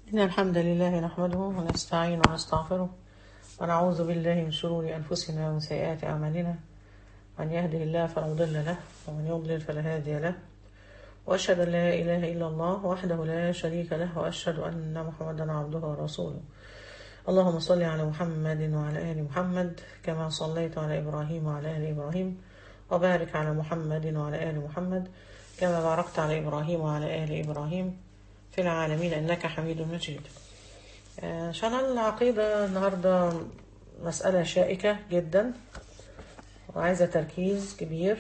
إن الحمد لله نحمده ونستعين ونستغفره ونعوذ بالله من شرور أنفسنا ومن سيئات أعمالنا من يهده الله فلا مضل له ومن يضلل فلا هادي له وأشهد أن لا إله إلا الله وحده لا شريك له وأشهد أن محمدا عبده ورسوله اللهم صل على محمد وعلى آل محمد كما صليت على إبراهيم وعلى آل إبراهيم وبارك على محمد وعلى آل محمد كما باركت على إبراهيم وعلى آل إبراهيم في العالمين إنك حميد مجيد آه، عشان العقيدة النهاردة مسألة شائكة جدا وعايزة تركيز كبير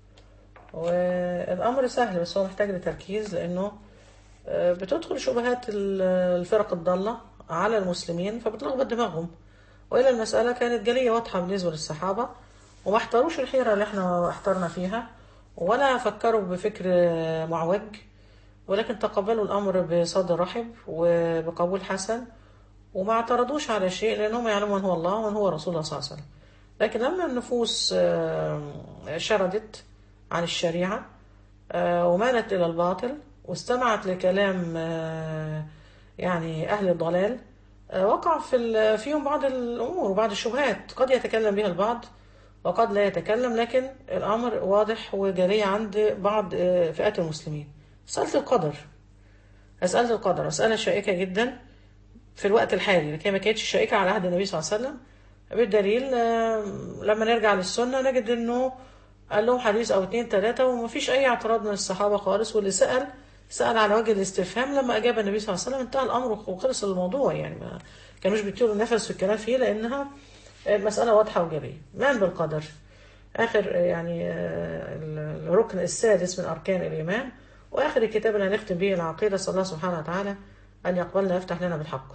والأمر سهل بس هو محتاج لتركيز لأنه آه، بتدخل شبهات ال- الفرق الضالة على المسلمين فبتلخبط دماغهم وإلا المسألة كانت جلية واضحة بالنسبة للصحابة وما احتروش الحيرة اللي احنا احترنا فيها ولا فكروا بفكر آه، معوج ولكن تقبلوا الأمر بصدر رحب وبقبول حسن وما اعترضوش على شيء لأنهم يعلمون من هو الله ومن هو رسول الله صلى الله عليه وسلم لكن لما النفوس آه، شردت عن الشريعة آه، ومالت إلى الباطل واستمعت لكلام آه، يعني أهل الضلال آه، وقع في ال- فيهم بعض الأمور وبعض الشبهات قد يتكلم بها البعض وقد لا يتكلم لكن الأمر واضح وجلي عند بعض آه، فئات المسلمين مسألة القدر مسألة القدر مسألة شائكة جدا في الوقت الحالي لكن ما كانتش شائكة على عهد النبي صلى الله عليه وسلم بالدليل آه، لما نرجع للسنة نجد انه قال لهم حديث او اتنين تلاتة ومفيش اي اعتراض من الصحابة خالص واللي سأل سأل على وجه الاستفهام لما اجاب النبي صلى الله عليه وسلم انتهى الامر وخلص الموضوع يعني ما كانوش بيطيروا النفس في الكلام فيه لانها مسألة واضحة وجلية من بالقدر آخر يعني آه، الركن السادس من أركان الإيمان وآخر الكتاب اللي هنختم به العقيدة صلى الله سبحانه وتعالى أن يقبلنا يفتح لنا بالحق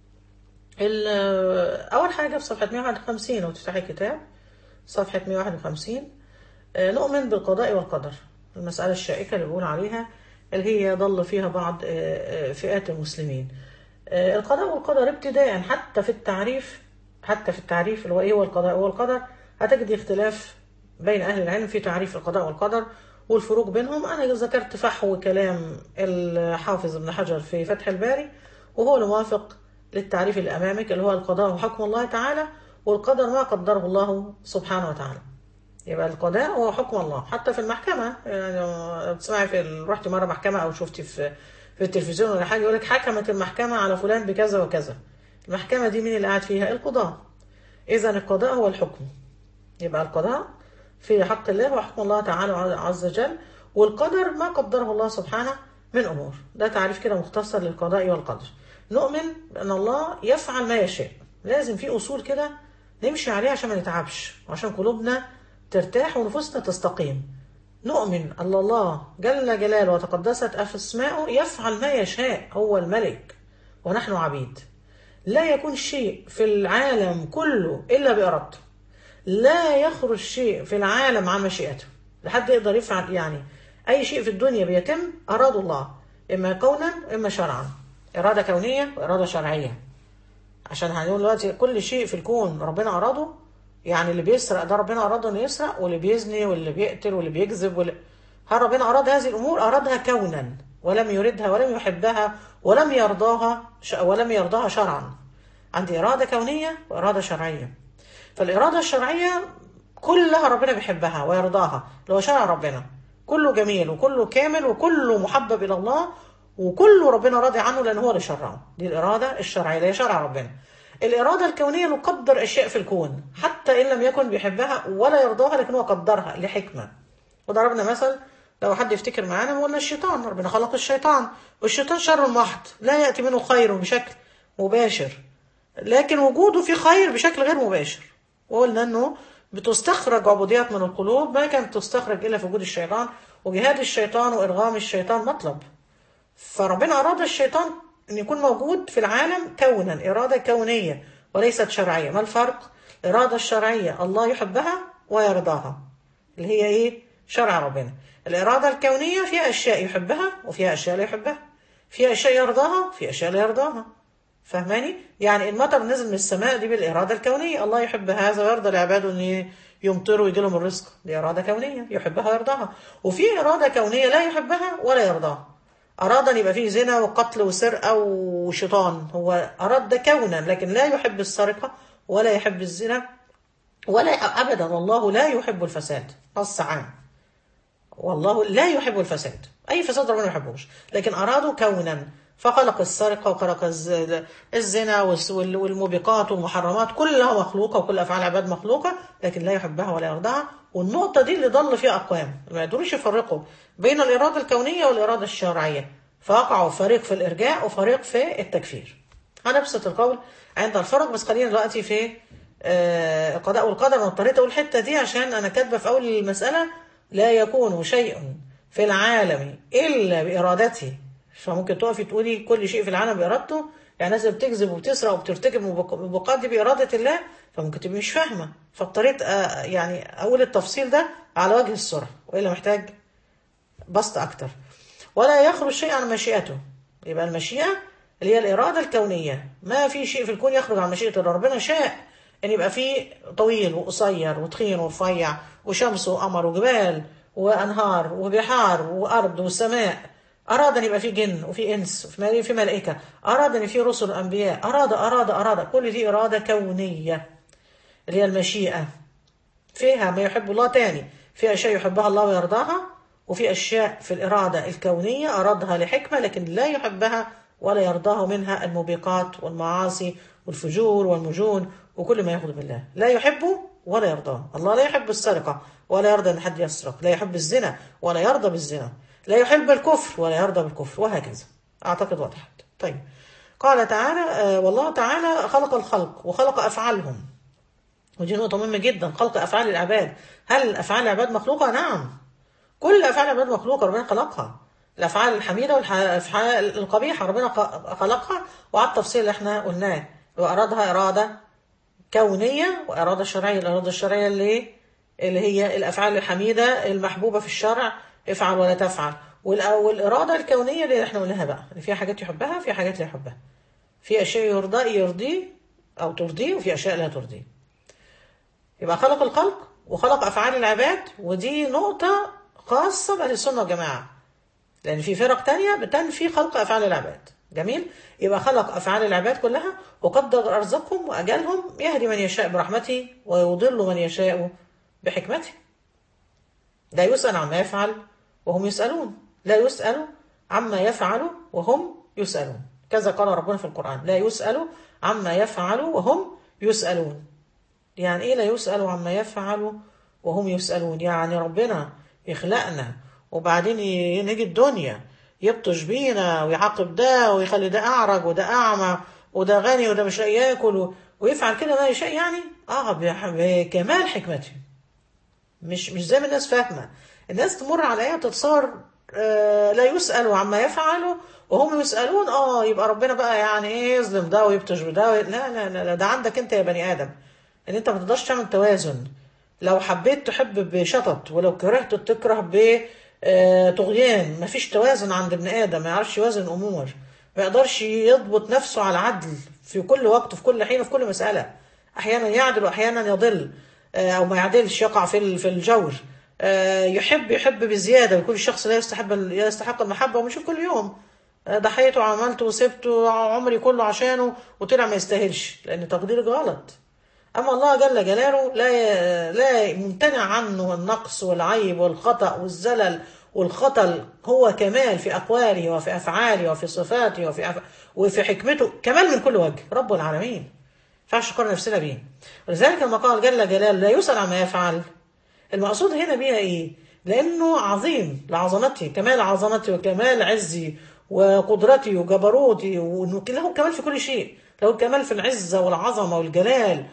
ال- أول حاجة في صفحة 151 لو تفتحي الكتاب صفحة 151 آه، نؤمن بالقضاء والقدر المسألة الشائكة اللي بقول عليها اللي هي ضل فيها بعض آه، آه، فئات المسلمين آه، القضاء والقدر ابتداء حتى في التعريف حتى في التعريف اللي هو ايه هو القضاء والقدر هتجد اختلاف بين اهل العلم في تعريف القضاء والقدر والفروق بينهم انا ذكرت فحوى كلام الحافظ ابن حجر في فتح الباري وهو الموافق للتعريف اللي امامك اللي هو القضاء وحكم الله تعالى والقدر ما قدره الله سبحانه وتعالى يبقى القضاء هو حكم الله حتى في المحكمة يعني بتسمعي في ال- رحتي مرة محكمة أو شفتي في في التلفزيون ولا حاجة يقول لك حكمت المحكمة على فلان بكذا وكذا المحكمة دي مين اللي قاعد فيها القضاء إذا القضاء هو الحكم يبقى القضاء في حق الله وحكم الله تعالى عز وجل والقدر ما قدره الله سبحانه من أمور ده تعريف كده مختصر للقضاء والقدر نؤمن بأن الله يفعل ما يشاء لازم في أصول كده نمشي عليها عشان ما نتعبش وعشان قلوبنا ترتاح ونفوسنا تستقيم نؤمن أن الله جل جلاله وتقدست أسماؤه يفعل ما يشاء هو الملك ونحن عبيد لا يكون شيء في العالم كله إلا بإرادته لا يخرج شيء في العالم عن مشيئته لحد يقدر يفعل يعني أي شيء في الدنيا بيتم أراد الله إما كونا إما شرعا إرادة كونية وإرادة شرعية عشان هنقول دلوقتي كل شيء في الكون ربنا أراده يعني اللي بيسرق ده ربنا أراده إنه يسرق واللي بيزني واللي بيقتل واللي بيكذب واللي هل ربنا أراد هذه الأمور أرادها كونا ولم يردها ولم يحبها ولم يرضاها ش- ولم يرضاها شرعا عندي إرادة كونية وإرادة شرعية فالإرادة الشرعية كلها ربنا بيحبها ويرضاها اللي هو شرع ربنا كله جميل وكله كامل وكله محبب إلى الله وكله ربنا راضي عنه لأن هو اللي شرعه دي الإرادة الشرعية اللي هي شرع ربنا الإرادة الكونية نقدر أشياء في الكون حتى إن لم يكن بيحبها ولا يرضاها لكن هو قدرها لحكمة وضربنا مثل لو حد يفتكر معانا قلنا الشيطان ربنا خلق الشيطان والشيطان شر محض لا يأتي منه خير بشكل مباشر لكن وجوده في خير بشكل غير مباشر وقلنا انه بتستخرج عبوديات من القلوب ما كانت تستخرج الا في وجود الشيطان وجهاد الشيطان وارغام الشيطان مطلب فربنا اراد الشيطان ان يكون موجود في العالم كونا اراده كونيه وليست شرعيه ما الفرق الاراده الشرعيه الله يحبها ويرضاها اللي هي ايه شرع ربنا الاراده الكونيه فيها اشياء يحبها وفيها اشياء لا يحبها فيها اشياء يرضاها فيها اشياء لا يرضاها فاهماني يعني المطر نزل من السماء دي بالإرادة الكونية الله يحب هذا ويرضى لعباده أن يمطروا ويجي لهم الرزق دي إرادة كونية يحبها ويرضاها وفي إرادة كونية لا يحبها ولا يرضاها أراد أن يبقى فيه زنا وقتل وسرقة وشيطان هو أراد ده كونا لكن لا يحب السرقة ولا يحب الزنا ولا أبدا والله لا يحب الفساد نص عام والله لا يحب الفساد أي فساد ربنا ما يحبوش لكن أرادوا كونا فخلق السرقة وخلق الز- الزنا والس- وال- والموبقات والمحرمات كلها مخلوقة وكل أفعال العباد مخلوقة لكن لا يحبها ولا يرضاها والنقطة دي اللي ضل فيها أقوام ما يقدروش يفرقوا بين الإرادة الكونية والإرادة الشرعية فوقعوا فريق في الإرجاء وفريق في التكفير هنبسط القول عند الفرق بس خلينا دلوقتي في آه، القضاء والقدر انا اضطريت اقول الحته دي عشان انا كاتبه في اول المساله لا يكون شيء في العالم الا بارادته فممكن تقفي تقولي كل شيء في العالم بارادته يعني الناس اللي بتكذب وبتسرق وبترتكب الموبقات دي باراده الله فممكن تبقي مش فاهمه فاضطريت آه، يعني اقول التفصيل ده على وجه السرعه والا محتاج بسط أكتر ولا يخرج شيء عن مشيئته يبقى المشيئة اللي هي الإرادة الكونية ما في شيء في الكون يخرج عن مشيئة الله ربنا شاء إن يبقى فيه طويل وقصير وتخين ورفيع وشمس وقمر وجبال وأنهار وبحار وأرض وسماء أراد أن يبقى فيه جن وفي إنس وفي مل- في ملائكة أراد أن فيه رسل أنبياء أراد أراد أراد كل دي إرادة كونية اللي هي المشيئة فيها ما يحب الله تاني في أشياء يحبها الله ويرضاها وفي أشياء في الإرادة الكونية أرادها لحكمة لكن لا يحبها ولا يرضاه منها الموبقات والمعاصي والفجور والمجون وكل ما يغضب الله لا يحبه ولا يرضاه الله لا يحب السرقة ولا يرضى أن حد يسرق لا يحب الزنا ولا يرضى بالزنا لا يحب الكفر ولا يرضى بالكفر وهكذا أعتقد وضحت طيب قال تعالى آه، والله تعالى خلق الخلق وخلق أفعالهم ودي نقطة مهمة جدا خلق أفعال العباد هل أفعال العباد مخلوقة؟ نعم كل أفعال العباد مخلوقة ربنا خلقها الأفعال الحميدة والأفعال القبيحة ربنا خ- خلقها وعلى التفصيل اللي احنا قلناه وأرادها إرادة كونية وإرادة شرعية الإرادة الشرعية اللي اللي هي الأفعال الحميدة المحبوبة في الشرع افعل ولا تفعل والأ- والإرادة الكونية اللي احنا قلناها بقى اللي فيها حاجات يحبها فيها حاجات لا يحبها في أشياء يرضى يرضيه أو ترضيه وفي أشياء لا ترضيه يبقى خلق الخلق وخلق أفعال العباد ودي نقطة خاصة بأهل السنة والجماعة لأن في فرق تانية بتنفي خلق أفعال العباد جميل يبقى خلق أفعال العباد كلها وقدر أرزقهم وأجلهم يهدي من يشاء برحمته ويضل من يشاء بحكمته لا يسأل عما يفعل وهم يسألون لا يسأل عما يفعل وهم يسألون كذا قال ربنا في القرآن لا يسأل عما يفعل وهم يسألون يعني ايه لا يسأل عما يفعل وهم يسألون يعني ربنا يخلقنا وبعدين ي- نيجي الدنيا يبطش بينا ويعاقب ده ويخلي ده أعرج وده أعمى وده غني وده مش لاقي ياكل و- ويفعل كده ما يشاء يعني اه بح- بكمال حكمته مش مش زي ما الناس فاهمه الناس تمر على ايه تتصور آه لا يسألوا عما يفعلوا وهم يسألون اه يبقى ربنا بقى يعني ايه يظلم ده ويبطش بده وي... لا, لا لا لا ده عندك انت يا بني ادم ان انت ما تقدرش تعمل توازن لو حبيت تحب بشطط ولو كرهت تكره ب آه، طغيان مفيش توازن عند ابن ادم ما يعرفش يوازن الامور ما يقدرش يضبط نفسه على العدل في كل وقت في كل حين في كل مسألة احيانا يعدل واحيانا يضل آه، او ما يعدلش يقع في ال- في الجور آه، يحب يحب بزياده ويكون الشخص لا يستحق لا يستحق المحبه ونشوف كل يوم آه، ضحيته وعملته وسبته عمري كله عشانه وطلع ما يستاهلش لان تقديرك غلط اما الله جل جلاله لا ي- لا ممتنع عنه النقص والعيب والخطا والزلل والخطل هو كمال في اقواله وفي افعاله وفي صفاته وفي أف... وفي حكمته كمال من كل وجه رب العالمين ينفعش نقارن نفسنا بيه ولذلك لما قال جل جلاله لا يسأل عما يفعل المقصود هنا بيها ايه لانه عظيم لعظمته كمال عظمته وكمال عزي وقدرتي وجبروتي وانه له كمال في كل شيء له كمال في العزه والعظمه والجلال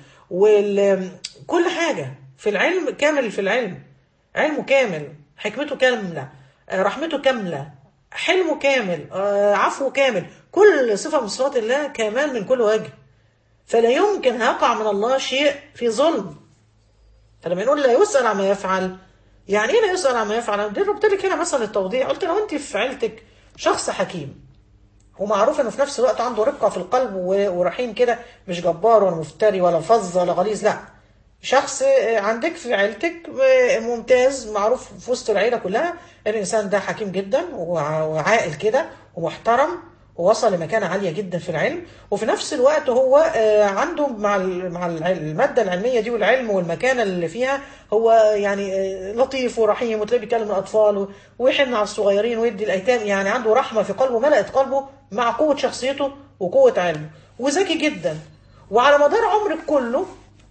وكل حاجه في العلم كامل في العلم علمه كامل حكمته كامله آه، رحمته كامله حلمه كامل آه، عفوه كامل كل صفه من صفات الله كمال من كل وجه فلا يمكن هيقع من الله شيء في ظلم فلما نقول لا يسأل عما يفعل يعني ايه لا يسأل عما يفعل دي ربط لك هنا مثلا التوضيح قلت لو انت في عيلتك شخص حكيم ومعروف انه في نفس الوقت عنده رقة في القلب و- ورحيم كده مش جبار ولا مفتري ولا فظ ولا غليظ لا شخص آه، عندك في عيلتك آه، ممتاز معروف في وسط العيله كلها الانسان ده حكيم جدا وع- وعاقل كده ومحترم ووصل لمكانة عالية جدا في العلم وفي نفس الوقت هو آه، عنده مع ال- مع الع- المادة العلمية دي والعلم والمكانة اللي فيها هو يعني آه، لطيف ورحيم وتلاقيه بيكلم الأطفال و- ويحن على الصغيرين ويدي الأيتام يعني عنده رحمة في قلبه ملأت قلبه مع قوة شخصيته وقوة علمه وذكي جدا وعلى مدار عمرك كله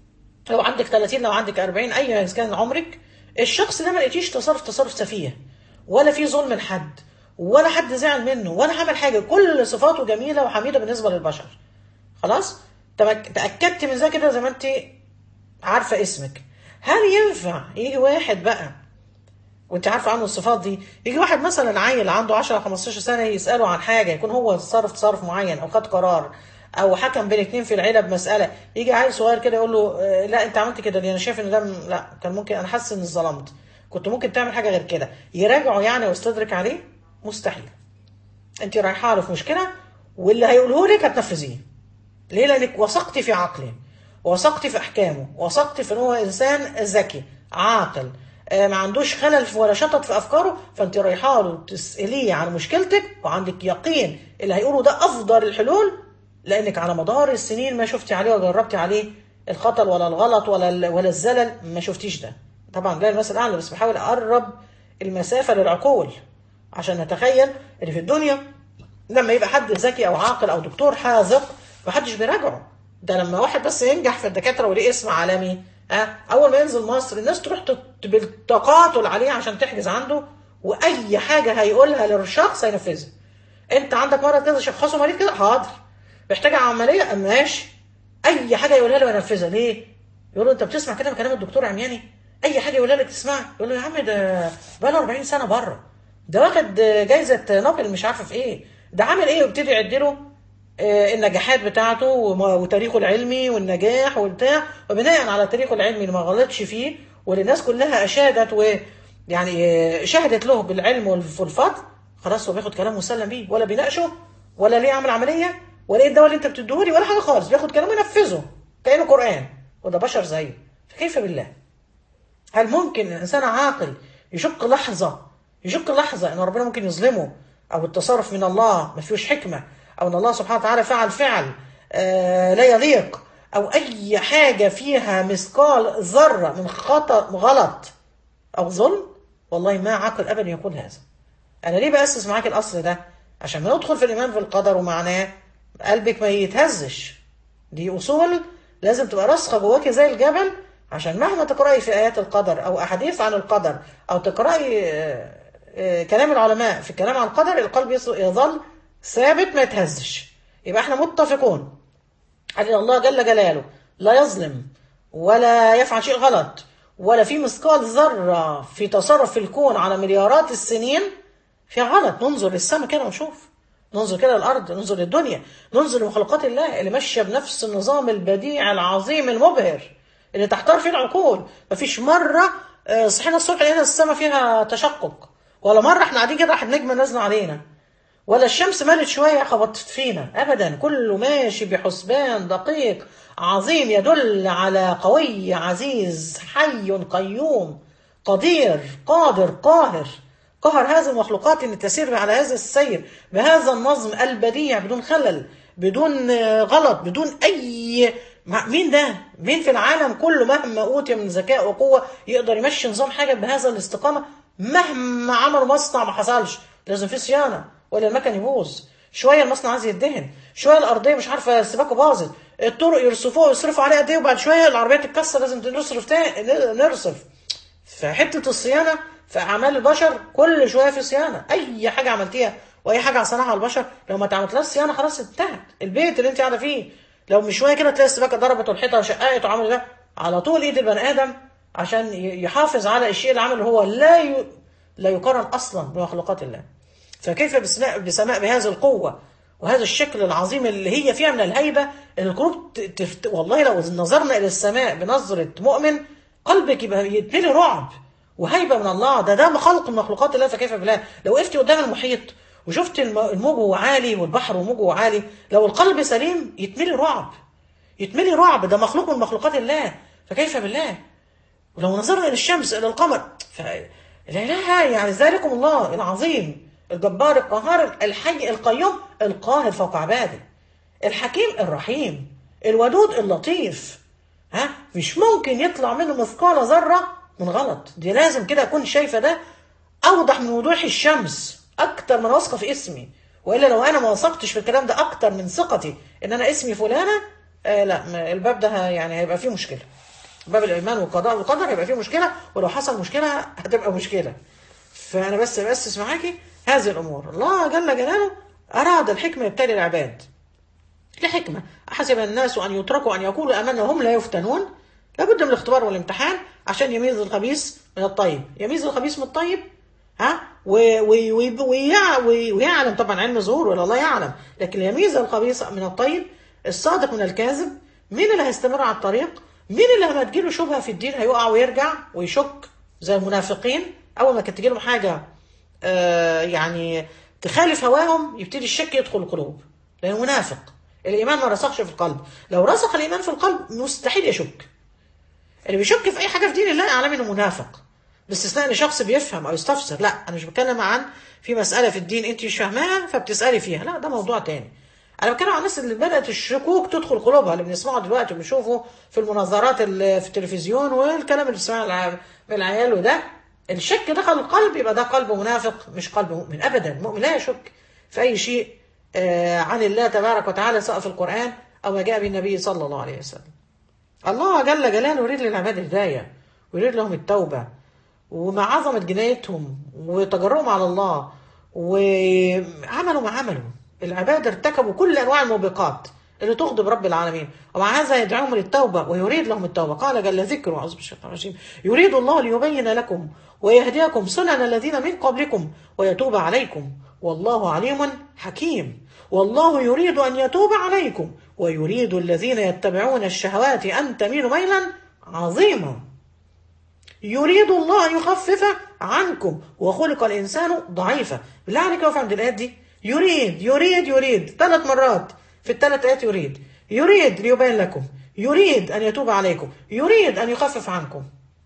لو عندك 30 لو عندك 40 اي كان عمرك الشخص ده ما لقيتيش تصرف تصرف سفيه ولا في ظلم لحد ولا حد زعل منه ولا عمل حاجه كل صفاته جميله وحميده بالنسبه للبشر خلاص تمك- تاكدت من ذلك كده زي ما انت عارفه اسمك هل ينفع يجي واحد بقى وانت عارفه عنه الصفات دي يجي واحد مثلا عيل عنده 10 15 سنه يساله عن حاجه يكون هو تصرف تصرف معين او خد قرار او حكم بين اتنين في العيله بمساله يجي عيل صغير كده يقول له آه، لا انت عملت كده ليه انا شايف ان ده م- لا كان ممكن انا حاسس اني ظلمت كنت ممكن تعمل حاجه غير كده يراجعه يعني ويستدرك عليه مستحيل انت رايحه له في مشكله واللي هيقوله لك هتنفذيه ليه لانك وثقت في عقله وثقت في احكامه وثقت في ان هو انسان ذكي عاقل آه، ما عندوش خلل في- ولا شطط في افكاره فانت رايحه له تساليه عن مشكلتك وعندك يقين اللي هيقوله ده افضل الحلول لانك على مدار السنين ما شفتي عليه وجربتي عليه الخطر ولا الغلط ولا ال- ولا الزلل ما شفتيش ده طبعا لا المثل الاعلى بس بحاول اقرب المسافه للعقول عشان نتخيل ان في الدنيا لما يبقى حد ذكي او عاقل او دكتور حاذق محدش بيراجعه ده لما واحد بس ينجح في الدكاتره وليه اسم عالمي ها اول ما ينزل مصر الناس تروح تت- بالتقاتل عليه عشان تحجز عنده واي حاجه هيقولها للشخص هينفذها انت عندك مرض كذا شخصه مريض كده حاضر محتاجه عمليه ماشي اي حاجه يقولها له ينفذها ليه يقول له انت بتسمع كده من كلام الدكتور عمياني اي حاجه يقولها لك تسمعها يقول له يا عم ده بقى له 40 سنه بره ده واخد جايزه نوبل مش عارفه في ايه ده عامل ايه ويبتدي يعد له آه، النجاحات بتاعته وما- وتاريخه العلمي والنجاح وبتاع وبناء على تاريخه العلمي اللي ما غلطش فيه واللي الناس كلها اشادت ويعني آه، شهدت له بالعلم والف- والفضل خلاص هو بياخد كلام مسلم بيه ولا بيناقشه ولا ليه عمل عمليه ولا ايه الدواء اللي انت بتديهولي ولا حاجه خالص بياخد كلامه ينفذه كانه قران وده بشر زيه فكيف بالله هل ممكن الانسان عاقل يشك لحظه يشك لحظه ان ربنا ممكن يظلمه او التصرف من الله ما فيهوش حكمه او ان الله سبحانه وتعالى فعل فعل آه لا يليق او اي حاجه فيها مثقال ذره من خطا غلط او ظلم والله ما عقل ابدا يقول هذا انا ليه باسس معاك الاصل ده عشان ما ندخل في الايمان بالقدر ومعناه قلبك ما يتهزش دي اصول لازم تبقى راسخه جواكي زي الجبل عشان مهما تقراي في ايات القدر او احاديث عن القدر او تقراي آه، آه، كلام العلماء في الكلام عن القدر القلب يص- يظل ثابت ما يتهزش يبقى احنا متفقون على الله جل جلاله لا يظلم ولا يفعل شيء غلط ولا في مثقال ذرة في تصرف في الكون على مليارات السنين في غلط ننظر للسماء كده ونشوف ننظر كده للأرض ننظر للدنيا ننظر لمخلوقات الله اللي ماشية بنفس النظام البديع العظيم المبهر اللي تحتار فيه العقول مفيش مرة آه، صحينا الصبح لقينا السماء فيها تشقق ولا مرة احنا قاعدين كده راحت نجمة نازلة علينا ولا الشمس مالت شوية خبطت فينا أبدا كله ماشي بحسبان دقيق عظيم يدل على قوي عزيز حي قيوم قدير قادر قاهر قهر هذه المخلوقات ان تسير على هذا السير بهذا النظم البديع بدون خلل بدون آه، غلط بدون اي مع- مين ده مين في العالم كله مهما اوتي من ذكاء وقوه يقدر يمشي نظام حاجه بهذا الاستقامه مهما عملوا مصنع ما حصلش لازم في صيانه ولا المكن يبوظ شويه المصنع عايز يدهن شويه الارضيه مش عارفه السباكه باظت الطرق يرصفوها ويصرفوا عليها قد ايه وبعد شويه العربيه تتكسر لازم نصرف تاني نرصف فحته الصيانه في اعمال البشر كل شويه في صيانه اي حاجه عملتيها واي حاجه صنعها البشر لو ما اتعملتلهاش صيانه خلاص انتهت البيت اللي انت قاعده فيه لو مش شويه كده تلاقي السباكه ضربت والحيطه وشققت وعمل ده على طول ايد البني ادم عشان ي- يحافظ على الشيء اللي عمله هو لا ي... لا يقارن اصلا بمخلوقات الله فكيف بسماء بسماء بهذه القوه وهذا الشكل العظيم اللي هي فيها من الهيبه ان القلوب ت- تفت... والله لو نظرنا الى السماء بنظره مؤمن قلبك يبقى يتملي رعب وهيبه من الله ده ده خلق من مخلوقات الله فكيف بالله لو وقفتي قدام المحيط وشفت الم- الموج وهو عالي والبحر وموجه وهو عالي لو القلب سليم يتملي رعب يتملي رعب ده مخلوق من مخلوقات الله فكيف بالله ولو نظرنا الى الشمس الى القمر ف... لا اله يعني ذلكم الله العظيم الجبار القهار الحي القيوم القاهر فوق عباده الحكيم الرحيم الودود اللطيف ها مش ممكن يطلع منه مثقال ذره من غلط دي لازم كده اكون شايفه ده اوضح من وضوح الشمس اكتر من واثقه في اسمي والا لو انا ما وثقتش في الكلام ده اكتر من ثقتي ان انا اسمي فلانه آه لا ما- الباب ده ه- يعني هيبقى فيه مشكله باب الايمان والقضاء والقدر هيبقى فيه مشكله ولو حصل مشكله هتبقى مشكله فانا بس بأسس معاكي هذه الامور الله جل جلاله اراد الحكمه يبتلي العباد لحكمة أحسب الناس أن يتركوا أن يقولوا آمنا وهم لا يفتنون لابد من الاختبار والامتحان عشان يميز الخبيث من الطيب يميز الخبيث من الطيب ها و- و- و- ويع- وي- ويعلم طبعا علم ظهور ولا الله يعلم لكن يميز الخبيث من الطيب الصادق من الكاذب مين اللي هيستمر على الطريق مين اللي لما تجيله شبهة في الدين هيقع ويرجع ويشك زي المنافقين أول ما كانت تجيلهم حاجة آه، يعني تخالف هواهم يبتدي الشك يدخل القلوب لانه منافق الايمان ما رسخش في القلب لو رسخ الايمان في القلب مستحيل يشك اللي بيشك في اي حاجه في دين الله اعلم انه منافق باستثناء ان شخص بيفهم او يستفسر لا انا مش بتكلم عن في مساله في الدين انت مش فاهماها فبتسالي فيها لا ده موضوع تاني انا بتكلم عن الناس اللي بدات الشكوك تدخل قلوبها اللي بنسمعه دلوقتي وبنشوفه في المناظرات اللي في التلفزيون والكلام اللي بنسمعه الع- من العيال وده الشك دخل القلب يبقى ده قلب منافق مش قلب مؤمن ابدا المؤمن لا يشك في اي شيء آه، عن الله تبارك وتعالى سواء في القران او ما جاء به النبي صلى الله عليه وسلم الله جل جلاله يريد للعباد الهداية ويريد لهم التوبة ومع عظمة جنايتهم وتجرؤهم على الله وعملوا ما عملوا العباد ارتكبوا كل أنواع الموبقات اللي تغضب رب العالمين ومع هذا يدعوهم للتوبة ويريد لهم التوبة قال جل ذكره أعوذ بالشيطان الرجيم يريد الله ليبين لكم ويهديكم سنن الذين من قبلكم ويتوب عليكم والله عليم حكيم والله يريد أن يتوب عليكم ويريد الذين يتبعون الشهوات أن تميلوا ميلا عظيما يريد الله أن يخفف عنكم وخلق الإنسان ضعيفا بالله عليك واقف عند الآيات دي يريد يريد يريد ثلاث مرات في الثلاث آيات يريد يريد ليبين لكم يريد أن يتوب عليكم يريد أن يخفف عنكم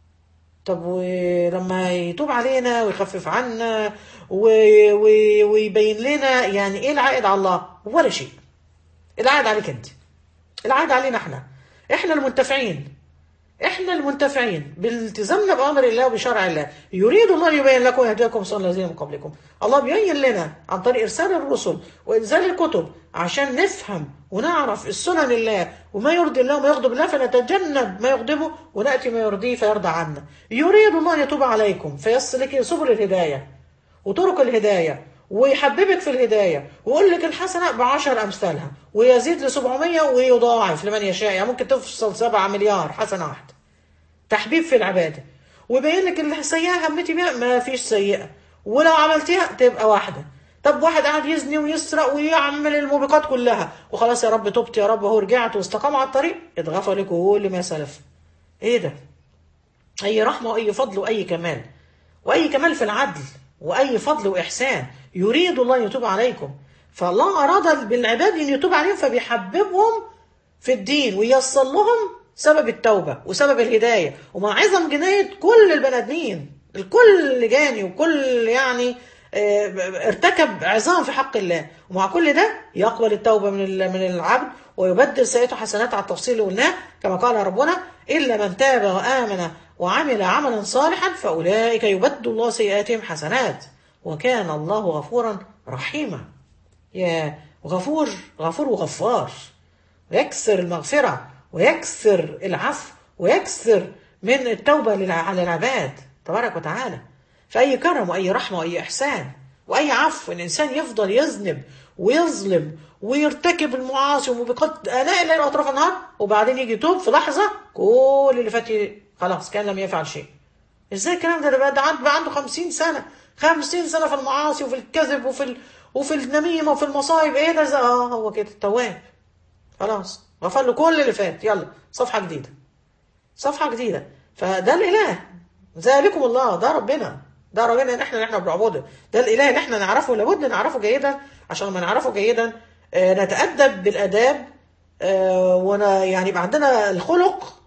طب ولما يتوب علينا ويخفف عنا و... و... ويبين لنا يعني ايه العائد على الله ولا شيء العائد عليك انت العائد علينا احنا احنا المنتفعين احنا المنتفعين بالتزامنا بامر الله وبشرع الله يريد الله ان يبين لكم ويهديكم صلى الذين من قبلكم الله بيبين لنا عن طريق ارسال الرسل وانزال الكتب عشان نفهم ونعرف السنن الله وما يرضي الله وما يغضب الله فنتجنب ما يغضبه وناتي ما يرضيه فيرضى عنا يريد الله ان يتوب عليكم فيصل لك سبل الهدايه وطرق الهدايه ويحببك في الهدايه ويقول لك الحسنه بعشر امثالها ويزيد ل 700 ويضاعف لمن يشاء يعني ممكن تفصل 7 مليار حسنه واحده تحبيب في العباده ويبين لك السيئه همتي بيها ما فيش سيئه ولو عملتيها تبقى واحده طب واحد قاعد يزني ويسرق ويعمل الموبقات كلها وخلاص يا رب تبت يا رب وهو رجعت واستقام على الطريق اتغفر لك كل ما سلف ايه ده اي رحمه واي فضل واي كمال واي كمال في العدل واي فضل واحسان يريد الله ان يتوب عليكم فالله اراد بالعباد ان يتوب عليهم فبيحببهم في الدين وييسر لهم سبب التوبه وسبب الهدايه ومع عظم جنايه كل البني ادمين الكل جاني وكل يعني آه، ارتكب عظام في حق الله ومع كل ده يقبل التوبه من ال- من العبد ويبدل سيئته حسنات على التفصيل اللي قلناه كما قال ربنا الا من تاب وامن وعمل عملا صالحا فاولئك يبدل الله سيئاتهم حسنات وكان الله غفورا رحيما يا غفور غفور وغفار ويكسر المغفرة ويكسر العفو ويكسر من التوبة للع- على العباد تبارك وتعالى فأي كرم وأي رحمة وأي إحسان وأي عفو الإنسان يفضل يذنب ويظلم ويرتكب المعاصي وموبقات آناء الليل وأطراف النهار وبعدين يجي يتوب في لحظة كل اللي فات ي- خلاص كان لم يفعل شيء ازاي الكلام ده ده بقى ده عند- بقى عنده 50 سنه 50 سنه في المعاصي وفي الكذب وفي ال... وفي النميمه وفي المصايب ايه ده زي- اه هو كده تواب خلاص غفر له كل اللي فات يلا صفحه جديده صفحه جديده فده الاله ذلكم الله ده ربنا ده ربنا اللي احنا اللي احنا بنعبده ده الاله اللي احنا نعرفه لابد نعرفه جيدا عشان لما نعرفه جيدا آه، نتادب بالاداب آه، وانا يعني يبقى عندنا الخلق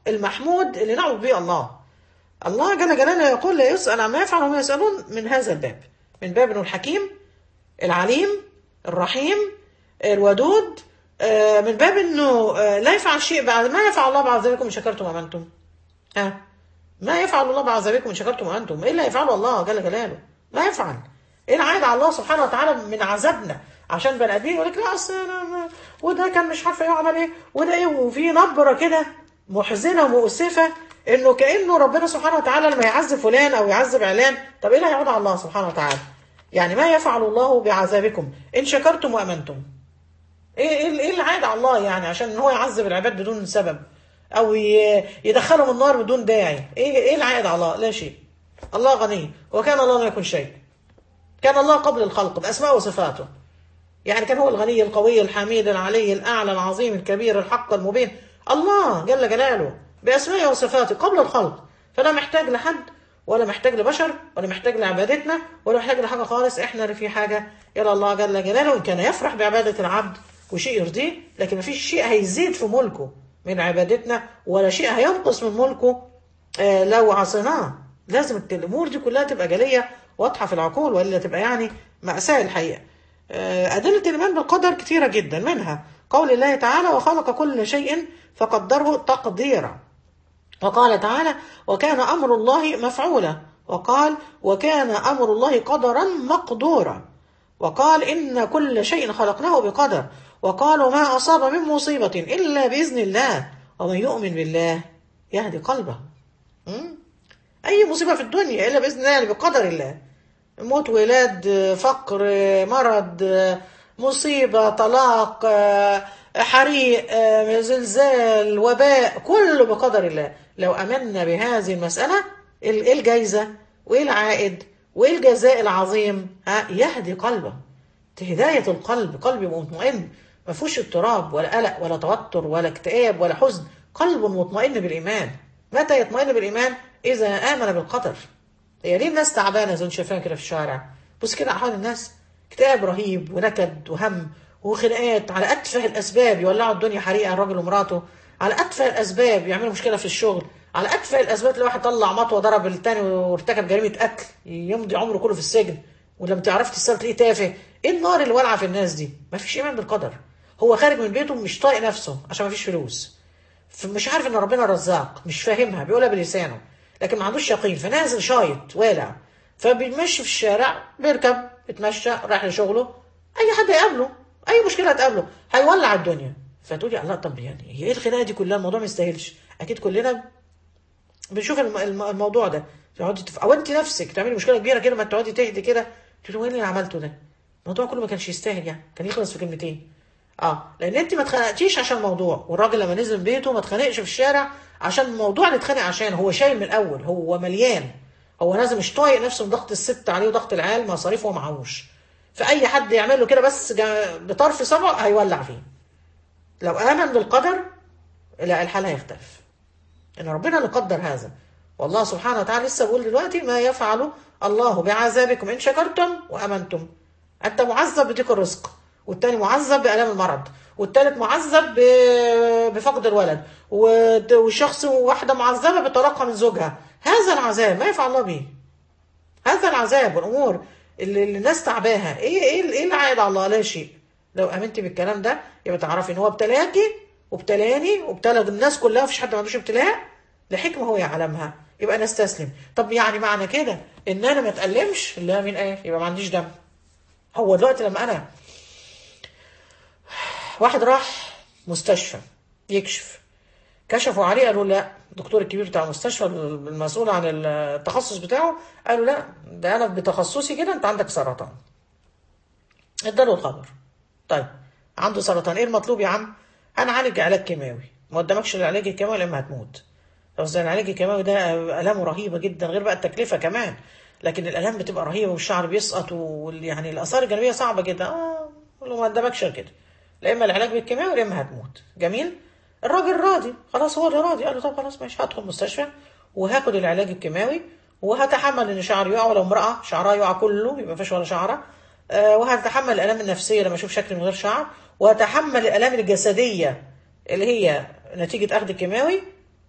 المحمود اللي نعبد به الله الله جل جلاله يقول لا يسأل عما يفعل وما يسألون من هذا الباب من باب انه الحكيم العليم الرحيم الودود آه، من باب انه آه، لا يفعل شيء بعد ما يفعل الله بعذابكم ان شكرتم وامنتم ها ما يفعل الله بعذابكم ان شكرتم وانتم ايه اللي يفعله الله جل جلاله ما يفعل ايه العائد على الله سبحانه وتعالى من عذابنا عشان بني ادمين يقول لك لا اصل انا ما- وده كان مش عارفه يعمل ايه وده ايه وفي نبره كده محزنه ومؤسفه انه كانه ربنا سبحانه وتعالى لما يعذب فلان او يعذب علان طب ايه اللي هيعود على الله سبحانه وتعالى يعني ما يفعل الله بعذابكم ان شكرتم وامنتم ايه ايه ايه اللي عاد على الله يعني عشان ان هو يعذب العباد بدون سبب او ي- يدخلهم النار بدون داعي ايه ايه اللي عاد على الله لا شيء الله غني وكان الله لا يكون شيء كان الله قبل الخلق باسماء وصفاته يعني كان هو الغني القوي الحميد العلي الاعلى العظيم الكبير الحق المبين الله جل جلاله باسمائه وصفاته قبل الخلق فلا محتاج لحد ولا محتاج لبشر ولا محتاج لعبادتنا ولا محتاج لحاجه خالص احنا اللي في حاجه الى الله جل جلاله وان كان يفرح بعباده العبد وشيء يرضيه لكن مفيش شيء هيزيد في ملكه من عبادتنا ولا شيء هينقص من ملكه آه، لو عصيناه لازم الامور دي كلها تبقى جليه واضحه في العقول والا تبقى يعني ماساه الحقيقه آه، أدلة الإيمان بالقدر كثيرة جدا منها قول الله تعالى وخلق كل شيء فقدره تقديرا وقال تعالى وكان أمر الله مفعولا وقال وكان أمر الله قدرا مقدورا وقال إن كل شيء خلقناه بقدر وقال ما أصاب من مصيبة إلا بإذن الله ومن يؤمن بالله يهدي قلبه م? أي مصيبة في الدنيا إلا بإذن الله يعني بقدر الله موت ولاد فقر مرض مصيبة طلاق حريق زلزال وباء كله بقدر الله لو أمنا بهذه المسألة ايه الجايزة وايه العائد وايه الجزاء العظيم ها يهدي قلبه هداية القلب قلب مطمئن ما فيهوش اضطراب ولا قلق ولا توتر ولا اكتئاب ولا حزن قلب مطمئن بالإيمان متى يطمئن بالإيمان إذا آمن بالقدر هي ليه الناس تعبانه زي ما شايفين كده في الشارع بص كده على حال الناس اكتئاب رهيب ونكد وهم وخناقات على اتفه الاسباب يولعوا الدنيا حريقه الراجل ومراته على اتفه الاسباب يعملوا مشكله في الشغل على اتفه الاسباب تلاقي واحد طلع مطوه ضرب التاني وارتكب جريمه قتل يمضي عمره كله في السجن ولما تعرف تستر تلاقيه تافه ايه النار اللي والعه في الناس دي مفيش ايمان بالقدر هو خارج من بيته مش طايق نفسه عشان مفيش فلوس مش عارف ان ربنا رزاق مش فاهمها بيقولها بلسانه لكن ما عندوش يقين فنازل شايط والع فبيمشي في الشارع بيركب يتمشى رايح لشغله اي حد يقابله اي مشكله تقابله هيولع الدنيا فتقولي الله طب يعني هي ايه الخناقه دي كلها الموضوع ما يستاهلش اكيد كلنا بنشوف الم- الم- الموضوع ده تقعدي تف... او انت نفسك تعملي مشكله كبيره كده ما تقعدي تهدي كده تقولي ايه اللي أنا عملته ده الموضوع كله ما كانش يستاهل يعني كان يخلص في كلمتين اه لان انت ما اتخانقتيش عشان موضوع والراجل لما نزل من بيته ما اتخانقش في الشارع عشان الموضوع اللي اتخانق عشان هو شايل من الاول هو مليان هو لازم مش طايق نفسه من ضغط الست عليه وضغط العيال مصاريفه معهوش فاي حد يعمل له كده بس جا- بطرف صبعه هيولع فيه لو امن بالقدر لا الحال هيختلف ان ربنا اللي قدر هذا والله سبحانه وتعالى لسه بيقول دلوقتي ما يفعل الله بعذابكم ان شكرتم وامنتم انت معذب بضيق الرزق والتاني معذب بالام المرض والتالت معذب ب- بفقد الولد والت- والشخص واحده معذبه بطلاقها من زوجها هذا العذاب ما يفعل الله به هذا العذاب والامور اللي, اللي الناس تعباها ايه ايه ايه اللي عائد على الله لا شيء لو امنتي بالكلام ده يبقى تعرفي ان هو ابتلاكي وابتلاني وابتلى الناس كلها مفيش حد ما عندوش ابتلاء لحكمه هو يعلمها يبقى نستسلم طب يعني معنى كده ان انا ما اتالمش لا من ايه يبقى ما عنديش دم هو دلوقتي لما انا واحد راح مستشفى يكشف كشفوا عليه قالوا لا الدكتور الكبير بتاع المستشفى المسؤول عن التخصص بتاعه قالوا لا ده انا بتخصصي كده انت عندك سرطان اداله الخبر طيب عنده سرطان ايه المطلوب يا عم هنعالج علاج كيماوي ما قدامكش العلاج الكيماوي لما هتموت قصدي العلاج الكيماوي ده الامه رهيبه جدا غير بقى التكلفه كمان لكن الالام بتبقى رهيبه والشعر بيسقط ويعني الاثار الجانبيه صعبه جدا اه لو ما قدامكش كده لا اما العلاج بالكيماوي لا اما هتموت جميل الراجل راضي خلاص هو اللي راضي قال له طب خلاص ماشي هدخل مستشفى وهاخد العلاج الكيماوي وهتحمل ان شعري يقع ولو امراه شعرها يقع كله يبقى ما فيش ولا شعره آه وهتحمل الالام النفسيه لما اشوف شكلي من غير شعر وهتحمل الالام الجسديه اللي هي نتيجه اخذ الكيماوي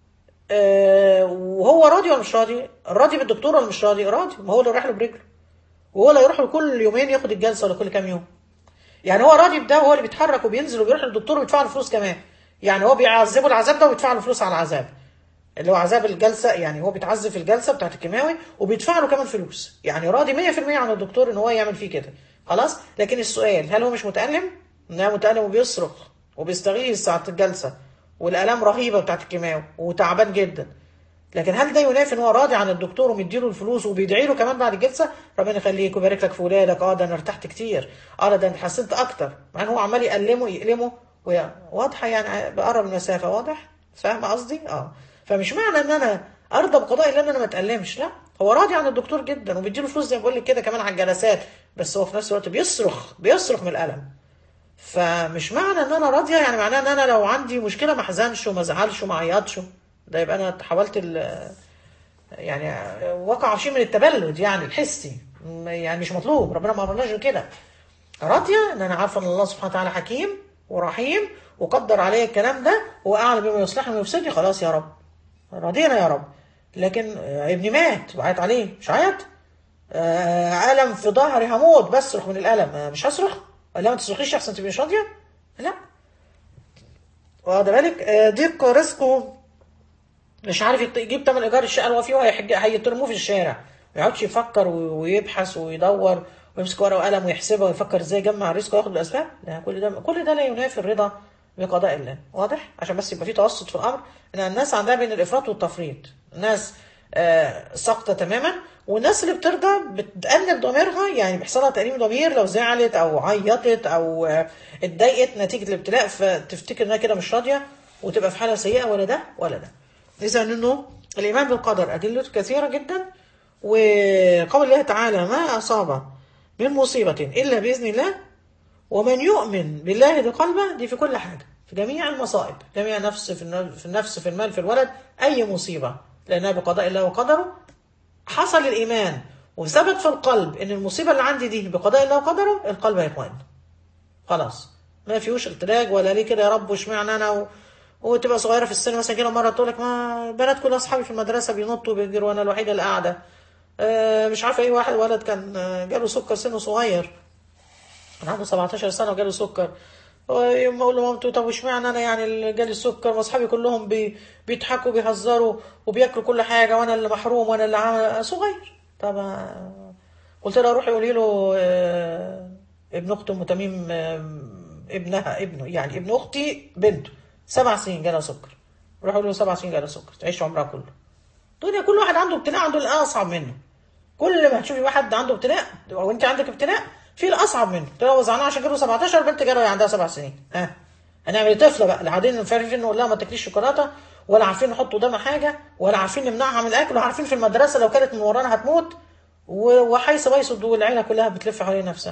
آه وهو راضي ولا مش راضي راضي بالدكتور ولا مش راضي راضي ما هو اللي رايح له برجله وهو اللي يروح له كل يومين ياخد الجلسه ولا كل كام يوم يعني هو راضي بده وهو اللي بيتحرك وبينزل وبيروح للدكتور ويدفع له فلوس كمان يعني هو بيعذبه العذاب ده ويدفع له فلوس على العذاب اللي هو عذاب الجلسه يعني هو بيتعذب في الجلسه بتاعت الكيماوي وبيدفع له كمان فلوس يعني راضي 100% عن الدكتور ان هو يعمل فيه كده خلاص لكن السؤال هل هو مش متالم؟ لا متالم وبيصرخ وبيستغيث ساعه الجلسه والالام رهيبه بتاعت الكيماوي وتعبان جدا لكن هل ده ينافي ان هو راضي عن الدكتور ومديله الفلوس وبيدعي له كمان بعد الجلسه ربنا يخليك ويبارك لك في ولادك اه ده انا ارتحت كتير اه ده انا اتحسنت اكتر مع ان هو عمال يألمه يألمه ويا- واضحه يعني بقرب المسافه واضح فاهم قصدي اه فمش معنى ان انا ارضى بقضاء الله ان انا ما اتألمش لا هو راضي عن الدكتور جدا وبيديله فلوس زي ما بقول لك كده كمان على الجلسات بس هو في نفس الوقت بيصرخ بيصرخ من الالم فمش معنى ان انا راضيه يعني معناه ان انا لو عندي مشكله ما احزنش وما ازعلش وما اعيطش ده يبقى انا حاولت ال- يعني وقع شيء من التبلد يعني الحسي م- يعني مش مطلوب ربنا ما امرناش كده راضيه ان انا عارفه ان الله سبحانه وتعالى حكيم ورحيم وقدر عليا الكلام ده واعلم بما يصلحني وما يفسدني خلاص يا رب راضينا يا رب لكن آه، ابني مات وعيط عليه مش عيط آه، ألم في ظهري هموت بصرخ من الألم آه، مش هصرخ ولا ما تصرخيش أحسن تبقي مش راضية لا واخد بالك آه، ضيق رزقه مش عارف يط- يجيب تمن ايجار الشقه اللي هو فيه وهيحج- هيترموه في الشارع ما يقعدش يفكر و- ويبحث ويدور ويمسك ورقه وقلم ويحسبها ويفكر ازاي يجمع الرزق وياخد الاسباب لا كل ده كل ده لا ينافي الرضا بقضاء الله واضح عشان بس يبقى في توسط في الامر ان الناس عندها بين الافراط والتفريط ناس آه ساقطه تماما والناس اللي بترضى بتأنب ضميرها يعني بيحصل لها تأنيب ضمير لو زعلت او عيطت او آه، اتضايقت نتيجه الابتلاء فتفتكر انها كده مش راضيه وتبقى في حاله سيئه ولا ده ولا ده إذا أنه الإيمان بالقدر أدلته كثيرة جدا وقول الله تعالى ما أصاب من مصيبة إلا بإذن الله ومن يؤمن بالله بقلبه دي في كل حاجة في جميع المصائب جميع نفس في الن- في النفس في المال في الولد أي مصيبة لأنها بقضاء الله وقدره حصل الإيمان وثبت في القلب إن المصيبة اللي عندي دي بقضاء الله وقدره القلب هيطمئن خلاص ما فيهوش التراج ولا ليه كده يا رب واشمعنى انا و... وتبقى صغيره في السن مثلا كده مره تقول لك ما البنات كل اصحابي في المدرسه بينطوا وبيجروا وانا الوحيده اللي قاعده آه مش عارفه ايه واحد ولد كان آه، جاله سكر سنه صغير كان عنده 17 سنه وجاله سكر يوم اقول لمامته طب واشمعنى انا يعني اللي جالي السكر واصحابي كلهم بي... بيضحكوا بيهزروا وبياكلوا كل حاجه وانا اللي محروم وانا اللي عامل صغير طب آه، قلت لها روحي قولي له آه، ابن اخت ام تميم آه، ابنها ابنه يعني ابن اختي بنته سبع سنين جالها سكر روح قول له سبع سنين جالها سكر تعيش عمرها كله الدنيا كل واحد عنده ابتلاء عنده الاصعب منه كل ما تشوفي واحد عنده ابتلاء او انت عندك ابتلاء في الاصعب منه تلاقي وزعناه عشان جاله 17 بنت جاله وهي عندها سبع سنين ها هنعمل إيه؟ طفله بقى لا عارفين مش عارفين نقول لها ما تاكليش شوكولاته ولا عارفين نحط قدامها حاجه ولا عارفين نمنعها من الاكل ولا عارفين في المدرسه لو كانت من ورانا هتموت و- وحيث بيصد والعيله كلها بتلف حوالين نفسها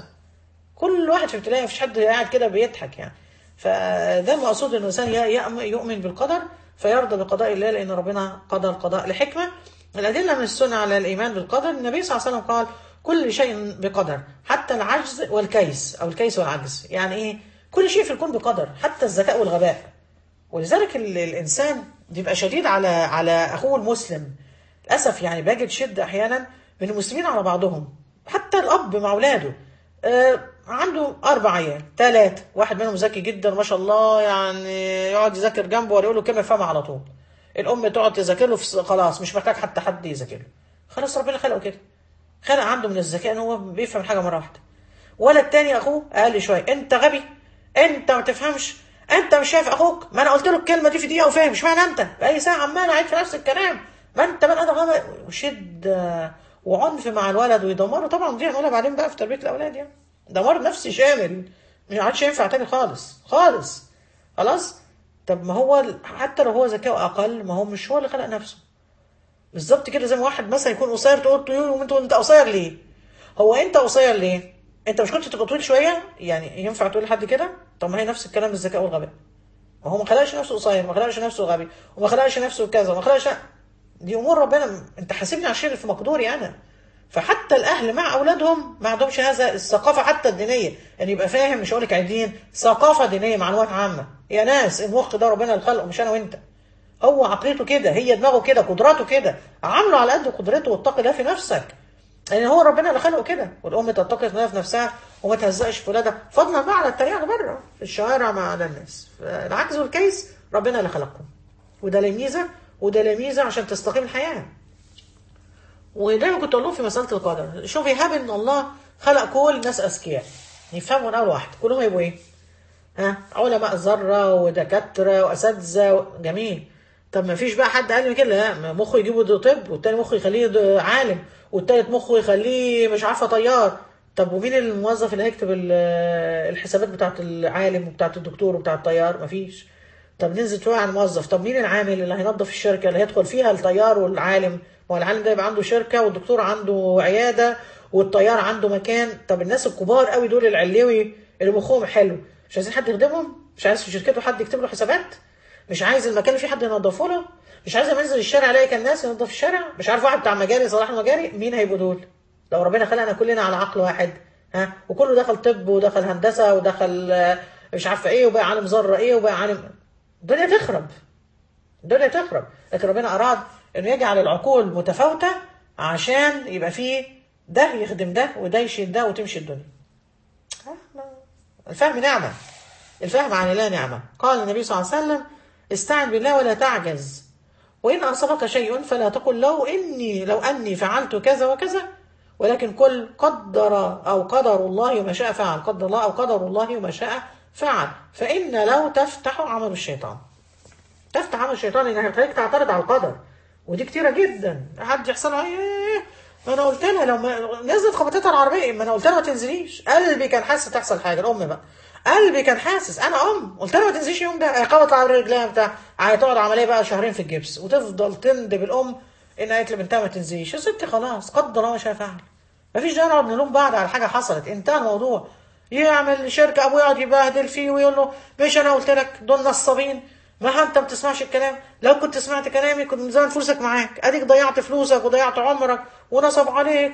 كل واحد في ابتلاء مفيش حد قاعد كده بيضحك يعني فده المقصود ان الانسان ي- يأم- يؤمن بالقدر فيرضى بقضاء الله لان ربنا قضى القضاء لحكمه الادله من السنه على الايمان بالقدر النبي صلى الله عليه وسلم قال كل شيء بقدر حتى العجز والكيس او الكيس والعجز يعني ايه كل شيء في الكون بقدر حتى الذكاء والغباء ولذلك ال- الانسان بيبقى شديد على على اخوه المسلم للاسف يعني بجد شده احيانا من المسلمين على بعضهم حتى الاب مع اولاده آه عنده اربع عيال ثلاثه واحد منهم ذكي جدا ما شاء الله يعني يقعد يذاكر جنبه ولا يقول له كلمه يفهمها على طول الام تقعد تذاكر له في خلاص مش محتاج حتى حد يذاكر له خلاص ربنا خلقه كده خلق عنده من الذكاء ان هو بيفهم الحاجه مره واحده ولا التاني اخوه اقل شويه انت غبي انت ما تفهمش انت مش شايف اخوك ما انا قلت له الكلمه دي في دقيقه وفاهم اشمعنى انت باي ساعه عمال اعيد في نفس الكلام ما انت بني ادم غبي وشد آه، وعنف مع الولد ويدمره طبعا دي هنقولها بعدين بقى في تربيه الاولاد يعني دمار نفسي شامل مش عادش ينفع تاني خالص خالص خلاص طب ما هو ال- حتى لو هو ذكاؤه اقل ما هو مش هو اللي خلق نفسه بالظبط كده زي ما واحد مثلا يكون قصير تقول له انت انت قصير ليه؟ هو انت قصير ليه؟ انت مش كنت تبقى طويل شويه؟ يعني ينفع تقول لحد كده؟ طب ما هي نفس الكلام بالذكاء والغباء. ما هو ما خلقش نفسه قصير، ما خلقش نفسه غبي، وما خلقش نفسه كذا، وما خلقش دي امور ربنا انت حاسبني على الشيء اللي في مقدوري انا. فحتى الاهل مع اولادهم ما عندهمش هذا الثقافه حتى الدينيه، يعني يبقى فاهم مش هقول لك عايزين ثقافه دينيه معلومات عامه. يا ناس المخ ده ربنا اللي خلقه مش انا وانت. هو عقليته كده هي دماغه كده قدراته كده عامله على قد قدرته واتقي الله في نفسك لان هو ربنا اللي خلقه كده والام تتقي الله في نفسها وما تهزقش في ولادها فضلا بقى على التريقه بره في الشوارع مع الناس العجز والكيس ربنا اللي خلقهم وده له ميزه وده له ميزه عشان تستقيم الحياه ودايما كنت اقول لهم في مساله القدر شوف يهاب ان الله خلق كل الناس اذكياء يفهموا من اول واحد كلهم يبقوا ايه؟ ها علماء ذره ودكاتره واساتذه و... جميل طب ما فيش بقى حد قال لي كده لا مخه يجيبه ده طب والتاني مخه يخليه ده عالم والتالت مخه يخليه مش عارفه طيار طب ومين الموظف اللي هيكتب ال- الحسابات بتاعت العالم وبتاعت الدكتور وبتاعت الطيار مفيش طب ننزل شويه عن الموظف طب مين العامل اللي هينظف الشركه اللي هيدخل فيها الطيار والعالم ما هو العالم ده يبقى عنده شركه والدكتور عنده عياده والطيار عنده مكان طب الناس الكبار قوي دول العلوي اللي مخهم حلو مش عايزين حد يخدمهم مش عايز في شركته حد يكتب له حسابات مش عايز المكان اللي فيه حد ينظفه له مش عايز لما ينزل الشارع الاقي كان ناس ينظف الشارع مش عارف واحد بتاع مجاري يصلح له مجاري مين هيبقوا دول لو ربنا خلقنا كلنا على عقل واحد ها وكله دخل طب ودخل هندسه ودخل آه، مش عارفه ايه وبقى عالم ذره ايه وبقى عالم الدنيا تخرب الدنيا تخرب لكن ربنا اراد انه يجعل العقول متفاوته عشان يبقى فيه ده يخدم ده وده يشيل ده وتمشي الدنيا الفهم نعمه الفهم عن الله نعمه قال النبي صلى الله عليه وسلم استعن بالله ولا تعجز وإن أصابك شيء فلا تقل لو إني لو أني فعلت كذا وكذا ولكن قل قدر أو قدر الله وما شاء فعل قدر الله أو قدر الله وما شاء فعل فإن لو تفتح عمل الشيطان تفتح عمل الشيطان إنها تخليك تعترض على القدر ودي كتيرة جدا حد يحصل له ايه ما انا قلت لها لو ما نزلت خبطتها العربيه ما انا قلت لها ما تنزليش قلبي كان حاسس تحصل حاجه الام بقى قلبي كان حاسس انا ام قلت لها ما تنزليش يوم ده خبط على رجلها بتاع هتقعد عمليه بقى شهرين في الجبس وتفضل تندب الام ان قالت لبنتها ما تنزليش يا ستي خلاص قدر الله ما شاء فعل مفيش داعي نقعد نلوم بعض على حاجه حصلت انتهى الموضوع يعمل شركه ابوه يقعد يبهدل فيه ويقول له مش انا قلت لك دول نصابين ما انت ما بتسمعش الكلام لو كنت سمعت كلامي كنت من زمان فلوسك معاك اديك ضيعت فلوسك وضيعت عمرك ونصب عليك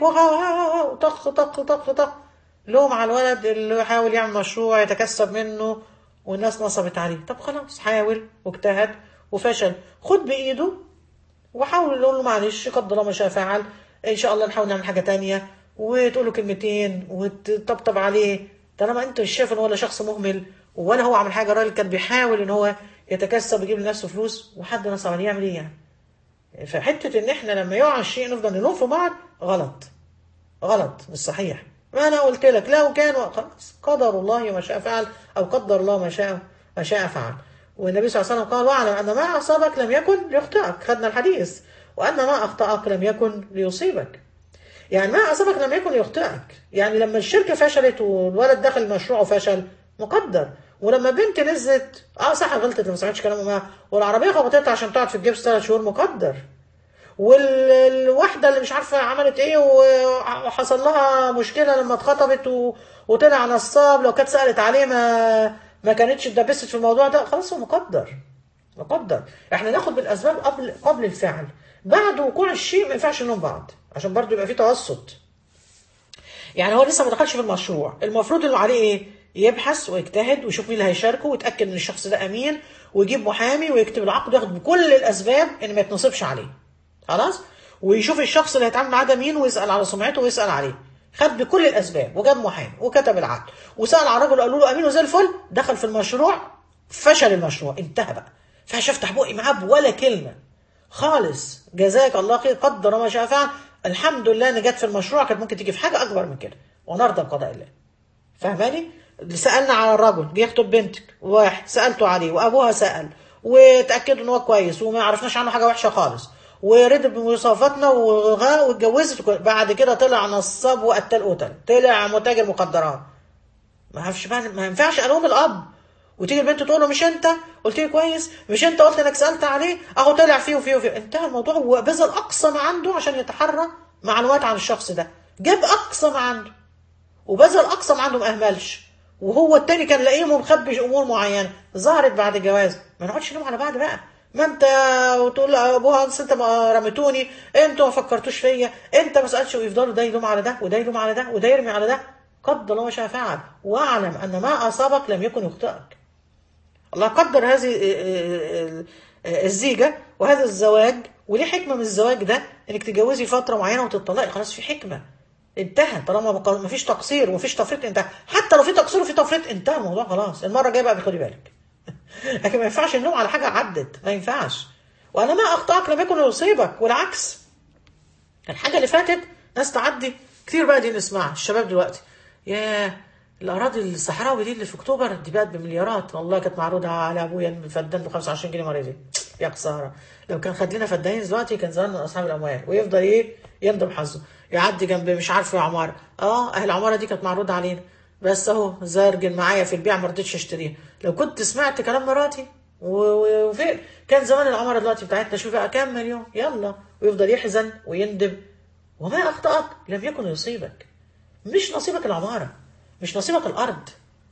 وطخ طخ طخ طخ لوم على الولد اللي يحاول يعمل مشروع يتكسب منه والناس نصبت عليه طب خلاص حاول واجتهد وفشل خد بايده وحاول نقول له معلش قدر الله ما شاء فعل ان شاء الله نحاول نعمل حاجه تانية وتقول له كلمتين وتطبطب عليه طالما انت مش شايف ان هو لا شخص مهمل ولا هو عمل حاجه الراجل كان بيحاول ان هو يتكسب ويجيب لنفسه فلوس وحد نصب عليه يعمل ايه يعني فحته ان احنا لما يقع الشيء نفضل نلوم في بعض غلط غلط مش صحيح ما انا قلت لك لو كان خلاص قدر الله ما شاء فعل او قدر الله ما شاء ما شاء فعل والنبي صلى الله عليه وسلم قال واعلم ان ما اصابك لم يكن ليخطئك خدنا الحديث وان ما اخطاك لم يكن ليصيبك يعني ما اصابك لم يكن ليخطئك يعني لما الشركه فشلت والولد دخل المشروع وفشل مقدر ولما بنت نزلت اه صح غلطت ما سمعتش كلام امها والعربيه خبطتها عشان تقعد في الجبس ثلاث شهور مقدر والواحده اللي مش عارفه عملت ايه وحصل لها مشكله لما اتخطبت و... وطلع نصاب لو كانت سالت عليه ما ما كانتش اتدبست في الموضوع ده خلاص هو مقدر مقدر احنا ناخد بالاسباب قبل قبل الفعل بعد وقوع الشيء ما ينفعش نلوم بعض عشان برضو يبقى في توسط يعني هو لسه ما دخلش في المشروع المفروض انه عليه ايه يبحث ويجتهد ويشوف مين اللي هيشاركه ويتاكد ان الشخص ده امين ويجيب محامي ويكتب العقد وياخد بكل الاسباب ان ما يتنصبش عليه خلاص ويشوف الشخص اللي هيتعامل معاه ده مين ويسال على سمعته ويسال عليه خد بكل الاسباب وجاب محامي وكتب العقد وسال على الراجل قالوا له امين وزي الفل دخل في المشروع فشل المشروع انتهى بقى فمش افتح بقي معاه ولا كلمه خالص جزاك الله خير قدر ما شاء فعل الحمد لله ان جت في المشروع كانت ممكن تيجي في حاجه اكبر من كده ونرضى بقضاء الله فاهماني سالنا على الرجل جه يخطب بنتك واحد سالته عليه وابوها سال وتاكدوا ان هو كويس وما عرفناش عنه حاجه وحشه خالص ورد بمواصفاتنا وغا واتجوزت بعد كده طلع نصاب وقتل قتل طلع متاجر مخدرات ما عرفش ما ينفعش الوم الاب وتيجي البنت تقول له مش انت قلت لي كويس مش انت قلت انك سالت عليه اهو طلع فيه وفيه وفيه انتهى الموضوع وبذل اقصى ما عنده عشان يتحرى معلومات عن الشخص ده جاب اقصى ما عنده وبذل اقصى ما عنده ما اهملش وهو التاني كان لاقيه مخبي امور معينه ظهرت بعد الجواز ما نقعدش نلوم على بعض بقى ما انت وتقول لابوها انت ما رميتوني انتوا ما فكرتوش فيا انت ما سالتش ويفضلوا ده يلوم على ده وده يلوم على ده وده يرمي على ده قد الله ما شاء فعل واعلم ان ما اصابك لم يكن يخطئك الله قدر هذه الزيجة وهذا الزواج وليه حكمة من الزواج ده انك تتجوزي فترة معينة وتطلقي خلاص في حكمة انتهى طالما ما فيش تقصير ومفيش تفريط انتهى حتى لو في تقصير وفي تفريط انتهى الموضوع خلاص المرة الجاية بقى بتاخدي بالك لكن ما ينفعش النوم على حاجة عدت ما ينفعش وانا ما اخطاك لم يكن يصيبك والعكس الحاجة اللي فاتت ناس تعدي كتير بقى دي نسمعها الشباب دلوقتي ياه الاراضي الصحراوي دي اللي في اكتوبر دي بقت بمليارات والله كانت معروضه على ابويا الفدان ب 25 جنيه مره دي يا خساره لو كان خد لنا فدانين دلوقتي كان زمان من اصحاب الاموال ويفضل ايه يندم حظه يعدي جنب مش عارف عماره اه اهل العماره دي كانت معروضه علينا بس اهو زارجن معايا في البيع ما رضيتش اشتريها لو كنت سمعت كلام مراتي وفين كان زمان العماره دلوقتي بتاعتنا شوف بقى كام مليون يلا ويفضل يحزن ويندم وما اخطاك لم يكن يصيبك مش نصيبك العماره مش نصيبك الارض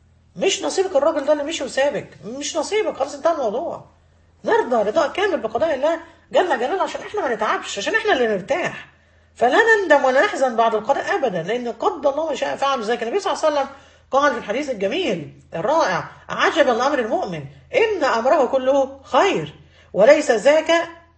مش نصيبك الراجل ده اللي مشي وسابك مش نصيبك خلاص انتهى الموضوع نرضى رضاء كامل بقضاء الله جل جلاله عشان احنا ما نتعبش عشان احنا اللي نرتاح فلا نندم ولا نحزن بعد القضاء ابدا لان قد الله ما شاء فعل ذلك النبي صلى الله عليه وسلم قال في الحديث الجميل الرائع عجبا لامر المؤمن ان امره كله خير وليس ذاك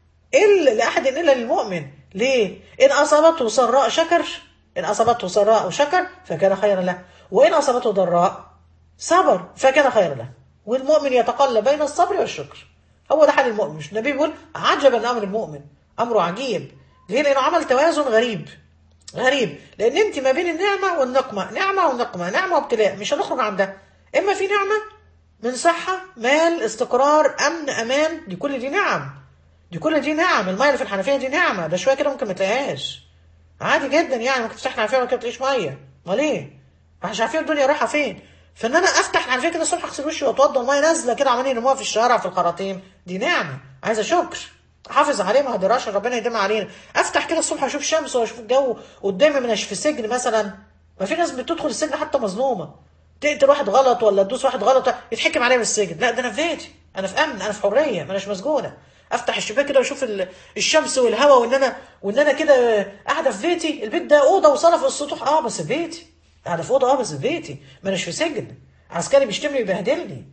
الا لاحد الا للمؤمن ليه؟ ان اصابته سراء شكر ان اصابته سراء شكر فكان خيرا له وإن أصابته ضراء صبر فكان خيرا له والمؤمن يتقلب بين الصبر والشكر هو ده حال المؤمن مش النبي بيقول عجبا أمر المؤمن أمره عجيب ليه لأنه عمل توازن غريب غريب لأن أنت ما بين النعمة والنقمة نعمة ونقمة نعمة وابتلاء مش هنخرج عن ده إما في نعمة من صحة مال استقرار أمن أمان دي كل دي نعم دي كل دي نعم المية اللي في الحنفية دي نعمة ده شوية كده ممكن ما تلاقيهاش عادي جدا يعني ممكن تفتح الحنفية وما تلاقيش مية امال ايه؟ مش عارفين الدنيا رايحه فين فان انا افتح الحنفيه كده الصبح اغسل وشي واتوضى الميه نازله كده عمالين يرموها في الشارع في الخراطيم دي نعمه عايزه شكر احافظ عليه ما اقدرش ربنا يديمها علينا افتح كده الصبح اشوف الشمس واشوف الجو قدامي مش في سجن مثلا ما في ناس بتدخل السجن حتى مظلومه تقتل واحد غلط ولا تدوس واحد غلط يتحكم عليها من السجن لا ده انا في بيتي انا في امن انا في حريه ما اناش مسجونه افتح الشباك كده واشوف الشمس والهواء وان انا وان انا كده قاعده في بيتي البيت ده اوضه وصاله في السطوح اه بس في بيتي قاعده في اوضه اه بس في بيتي ما اناش في سجن عسكري بيشتمني ويبهدلني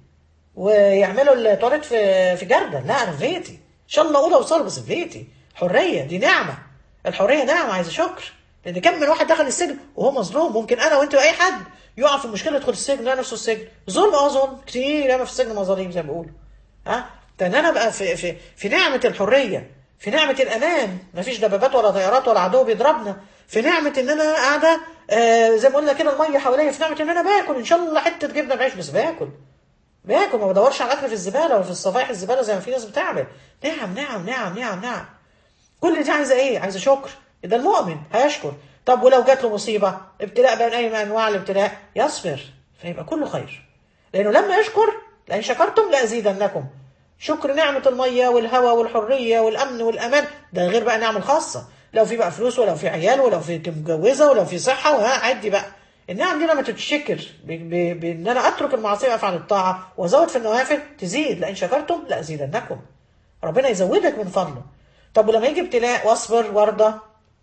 ويعملوا التواليت في في جرده لا انا في بيتي ان شاء الله اوضه وصاله بس في بيتي حريه دي نعمه الحريه نعمه عايزه شكر لان كم من واحد دخل السجن وهو مظلوم ممكن انا وانت واي حد يقع في مشكله يدخل السجن لا نفسه السجن ظلم اه ظلم كتير انا في السجن مظالم زي ما بيقولوا ها ان انا بقى في في في نعمه الحريه في نعمه الامان مفيش دبابات ولا طيارات ولا عدو بيضربنا في نعمه ان انا قاعده آه زي ما قلنا كده الميه حواليا في نعمه ان انا باكل ان شاء الله حته جبنه بعيش بس باكل باكل ما بدورش على الاكل في الزباله ولا في الصفايح الزباله زي ما في ناس بتعمل نعم نعم نعم نعم نعم كل دي عايزه ايه عايزه شكر ده المؤمن هيشكر طب ولو جات له مصيبه ابتلاء بين اي انواع الابتلاء يصبر فيبقى كله خير لانه لما يشكر لان شكرتم لازيدنكم شكر نعمة المية والهواء والحرية والأمن والأمان ده غير بقى نعم الخاصة لو في بقى فلوس ولو في عيال ولو في متجوزة ولو في صحة وها عدي بقى النعم دي لما تتشكر بان انا اترك المعصيه وافعل الطاعه وازود في النوافل تزيد لان شكرتم لازيدنكم ربنا يزودك من فضله طب ولما يجي ابتلاء واصبر وارضى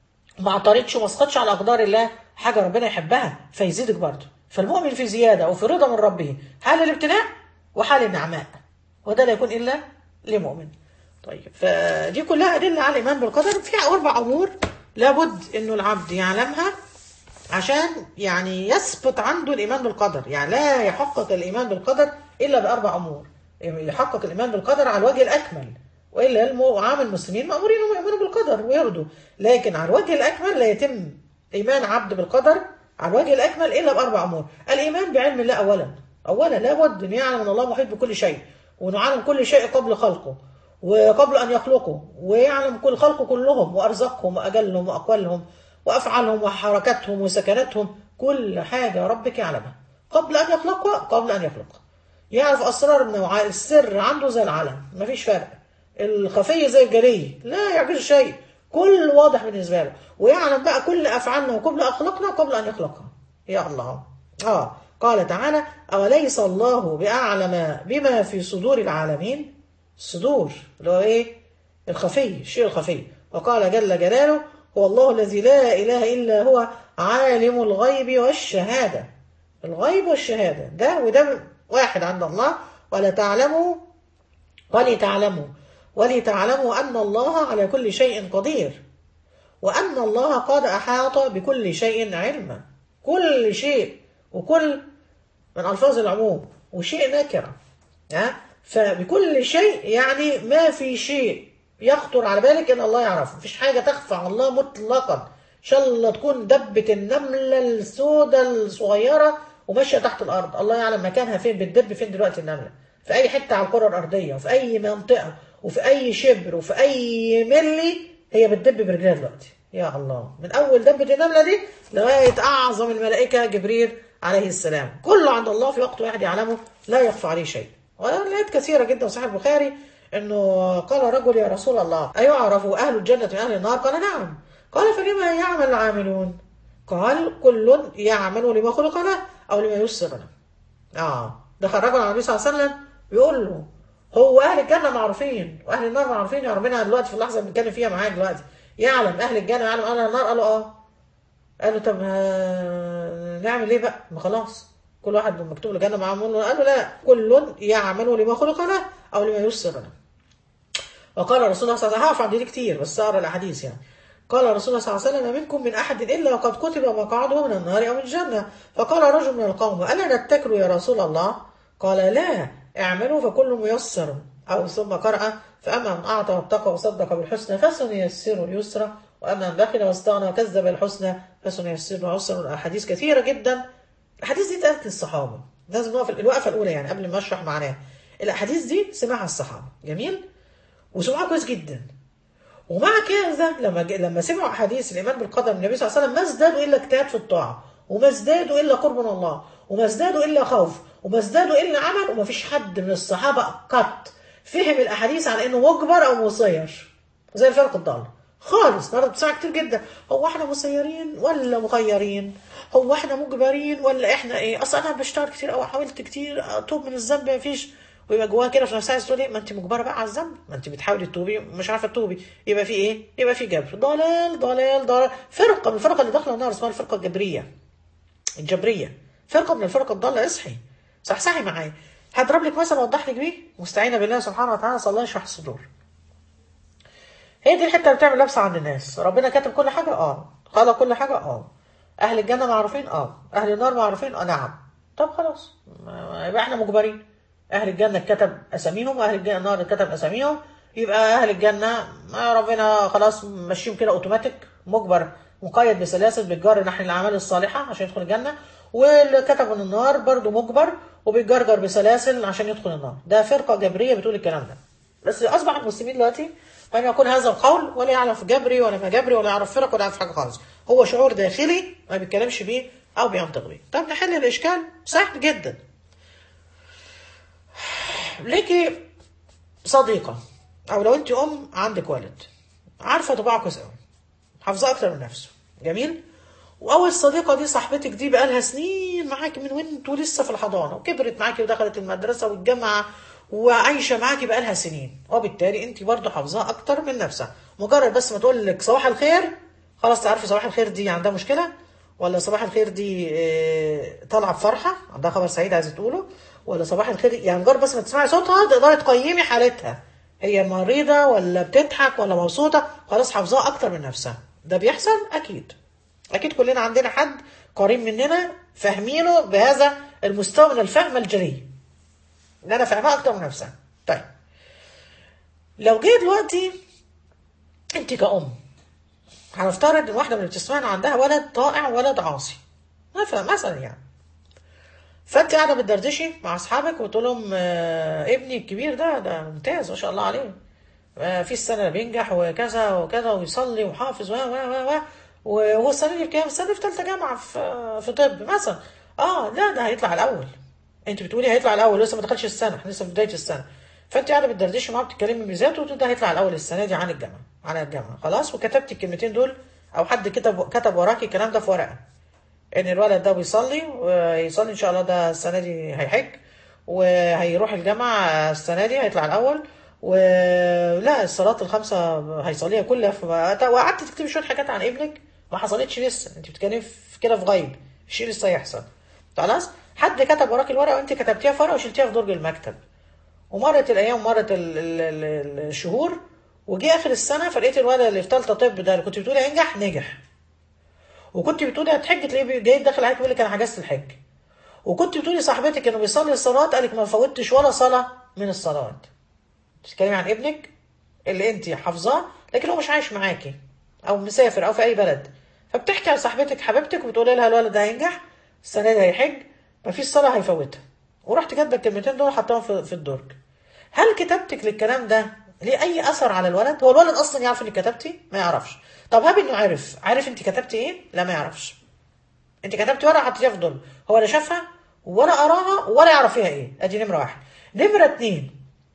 ما اعترضش وما اسقطش على اقدار الله حاجه ربنا يحبها فيزيدك برضه فالمؤمن في زياده وفي رضا من ربه حال الابتلاء وحال النعماء وده لا يكون الا لمؤمن طيب فدي كلها ادله على الايمان بالقدر فيها اربع امور لابد انه العبد يعلمها عشان يعني يثبت عنده الايمان بالقدر يعني لا يحقق الايمان بالقدر الا باربع امور يحقق الايمان بالقدر على الوجه الاكمل والا عام المسلمين مامورين انهم يؤمنوا بالقدر ويرضوا لكن على الوجه الاكمل لا يتم ايمان عبد بالقدر على الوجه الاكمل الا باربع امور الايمان بعلم الله اولا اولا لابد ان يعلم ان الله محيط بكل شيء وانه عالم كل شيء قبل خلقه وقبل ان يخلقه ويعلم كل خلقه كلهم وارزاقهم واجلهم واقوالهم وافعالهم وحركاتهم وسكناتهم كل حاجه ربك يعلمها قبل ان يخلقها قبل ان يخلقها يعرف اسرار النوع السر عنده زي العلم مفيش فرق الخفي زي الجلي لا يعجز شيء كل واضح بالنسبه له ويعلم بقى كل افعالنا وكل اخلاقنا قبل ان يخلقها يا الله اه قال تعالى اوليس الله باعلم بما في صدور العالمين الصدور اللي هو ايه الخفي الشيء الخفي وقال جل جلاله هو الله الذي لا اله الا هو عالم الغيب والشهاده الغيب والشهاده ده وده واحد عند الله ولا تعلموا ولتعلموا ولتعلموا أن الله على كل شيء قدير وأن الله قد أحاط بكل شيء علما كل شيء وكل من ألفاظ العموم وشيء نكرة ها فبكل شيء يعني ما في شيء يخطر على بالك ان الله يعرفه مفيش حاجه تخفى على الله مطلقا ان شاء الله تكون دبه النمله السوداء الصغيره وماشيه تحت الارض الله يعلم مكانها فين بتدب فين دلوقتي النمله في اي حته على الكره الارضيه وفي اي منطقه وفي اي شبر وفي اي ملي هي بتدب برجلها دلوقتي يا الله من اول دبه النمله دي لغايه اعظم الملائكه جبريل عليه السلام كله عند الله في وقت واحد يعلمه لا يخفى عليه شيء ولقيت كثيرة جدا صحيح البخاري انه قال رجل يا رسول الله أيعرف أهل الجنة من أهل النار قال نعم قال فلما يعمل العاملون قال كل يعمل لما خلق له أو لما يسر له آه دخل رجل على النبي صلى الله عليه وسلم بيقول له هو أهل الجنة معروفين وأهل النار معروفين يا ربنا دلوقتي في اللحظة اللي بنتكلم فيها معاك دلوقتي يعلم أهل الجنة يعلم أهل النار قالوا آه قال له طب ها- نعمل ايه بقى؟ ما خلاص كل واحد مكتوب له جنه معاه قال له لا كل يعمل لما خلق له او لما يسر له. وقال رسول الله صلى الله عليه وسلم هقف عند دي كتير بس اقرا الاحاديث يعني. قال رسول الله صلى الله عليه وسلم ما منكم من احد الا وقد كتب مقعده من النار او من الجنه فقال رجل من القوم الا نتكل يا رسول الله؟ قال لا اعملوا فكل ميسر او ثم قرأ فاما من اعطى واتقى وصدق بالحسنى فسنيسره اليسرى واما من بخل واستغنى وكذب الحسنى فسنيسره العسرى احاديث كثيره جدا الاحاديث دي اتقالت للصحابه لازم نقف الوقفه الاولى يعني قبل ما اشرح معناها الاحاديث دي سمعها الصحابه جميل وسمعها كويس جدا ومع كذا لما ج... لما سمعوا احاديث الايمان بالقدر من النبي صلى الله عليه وسلم ما ازدادوا الا اجتهاد في الطاعه وما ازدادوا الا قرب من الله وما ازدادوا الا خوف وما ازدادوا الا عمل وما فيش حد من الصحابه قط فهم الاحاديث على انه مجبر او مسير زي الفرق الضال خالص النهارده بتسمع كتير جدا هو احنا مسيرين ولا مخيرين هو احنا مجبرين ولا احنا ايه اصل انا بشتغل كتير او حاولت كتير اتوب من الذنب مفيش ويبقى جواها كده في نفسها تقول ايه ما انت مجبره بقى على الذنب ما انت بتحاولي تتوبي مش عارفه تتوبي يبقى في ايه يبقى في جبر ضلال ضلال ضلال فرقه من الفرق اللي داخله النار اسمها الفرقه الجبريه الجبريه فرقه من الفرق الضاله اصحي صحصحي معايا هضرب لك مثلا اوضح لك بيه مستعينه بالله سبحانه وتعالى صلى الله يشرح الصدور هي دي الحته اللي بتعمل لبسه عند الناس ربنا كاتب كل حاجه اه خلق كل حاجه اه اهل الجنه معروفين اه اهل النار معروفين اه نعم طب خلاص ما- يبقى احنا مجبرين اهل الجنه كتب اساميهم واهل الجنه النار كتب اساميهم يبقى اهل الجنه ما ربنا خلاص ماشيهم كده اوتوماتيك مجبر مقيد بسلاسل بيتجر ناحيه الاعمال الصالحه عشان يدخل الجنه واللي كتب من النار برضه مجبر وبيتجرجر بسلاسل عشان يدخل النار ده فرقه جبريه بتقول الكلام ده بس اصبح المسلمين دلوقتي من يقول هذا القول ولا يعرف جبري ولا ما جبري ولا يعرف فرق ولا يعرف حاجه خالص هو شعور داخلي ما بيتكلمش بيه او بينطق بيه طب نحل الاشكال سهل جدا ليكي صديقه او لو انت ام عندك ولد عارفه طباعه كويس قوي حافظاه اكتر من نفسه جميل واول صديقه دي صاحبتك دي بقالها سنين معاكي من وانتوا لسه في الحضانه وكبرت معاكي ودخلت المدرسه والجامعه وعايشه معاكي بقالها سنين وبالتالي انت برضه حافظاها اكتر من نفسها مجرد بس ما تقول لك صباح الخير خلاص تعرفي صباح الخير دي عندها مشكله ولا صباح الخير دي آه، طالعه بفرحه عندها خبر سعيد عايزه تقوله ولا صباح الخير يعني مجرد بس ما تسمعي صوتها تقدري تقيمي حالتها هي مريضه ولا بتضحك ولا مبسوطه خلاص حافظاها اكتر من نفسها ده بيحصل اكيد اكيد كلنا عندنا حد قريب مننا فاهمينه بهذا المستوى من الفهم الجلي ان انا فاهمها اكتر من نفسها طيب لو جه دلوقتي انت كأم هنفترض ان واحده من اللي بتسمعنا عندها ولد طائع ولد عاصي مثلا مثلا يعني فانت قاعده بتدردشي مع اصحابك وتقول لهم آه، ابني الكبير ده ده ممتاز ما شاء الله عليه آه، في السنه بينجح وكذا وكذا ويصلي وحافظ و و و و وهو السنه دي في كام؟ السنه دي في ثالثه جامعه في في طب مثلا اه لا ده هيطلع الاول انت بتقولي هيطلع الاول لسه ما دخلش السنه احنا لسه في بدايه السنه فانت قاعده بتدردشي معاه بتتكلمي ميزاته وتقول ده هيطلع الاول السنه دي عن الجامعه عن الجامعه خلاص وكتبت الكلمتين دول او حد كتب كتب وراكي الكلام ده في ورقه ان الولد ده بيصلي ويصلي ان شاء الله ده السنه دي هيحج وهيروح الجامعه السنه دي هيطلع الاول ولا الصلاه الخمسه هيصليها كلها في وقعدت تكتبي شويه حاجات عن ابنك ما حصلتش لسه انت بتتكلمي في كده في غيب الشيء لسه هيحصل خلاص حد كتب وراك الورقه وانت كتبتيها في ورقه وشلتيها في درج المكتب ومرت الايام ومرت ال- ال- ال- الشهور وجي اخر السنه فلقيت الولد اللي في ثالثه طب ده اللي كنت بتقولي هينجح نجح وكنت بتقولي هتحج تلاقيه جاي داخل عليك بيقول لك انا حجزت الحج وكنت بتقولي صاحبتك انه بيصلي الصلاه قالك ما فوتش ولا صلاه من الصلوات بتتكلمي عن ابنك اللي انت حافظاه لكن هو مش عايش معاكي او مسافر او في اي بلد فبتحكي على صاحبتك حبيبتك وبتقولي لها الولد ده هينجح السنه دي هيحج مفيش صلاه هيفوتها ورحت كاتبه الكلمتين دول حطاهم في, في الدرج هل كتابتك للكلام ده ليه اي اثر على الولد هو الولد اصلا يعرف انك كتبتي ما يعرفش طب هاب انه عرف عارف انت كتبتي ايه لا ما يعرفش انت كتبتي ورقه حطيتيها في درج هو لا شافها ولا قراها ولا يعرف فيها ايه ادي نمره واحد نمره اتنين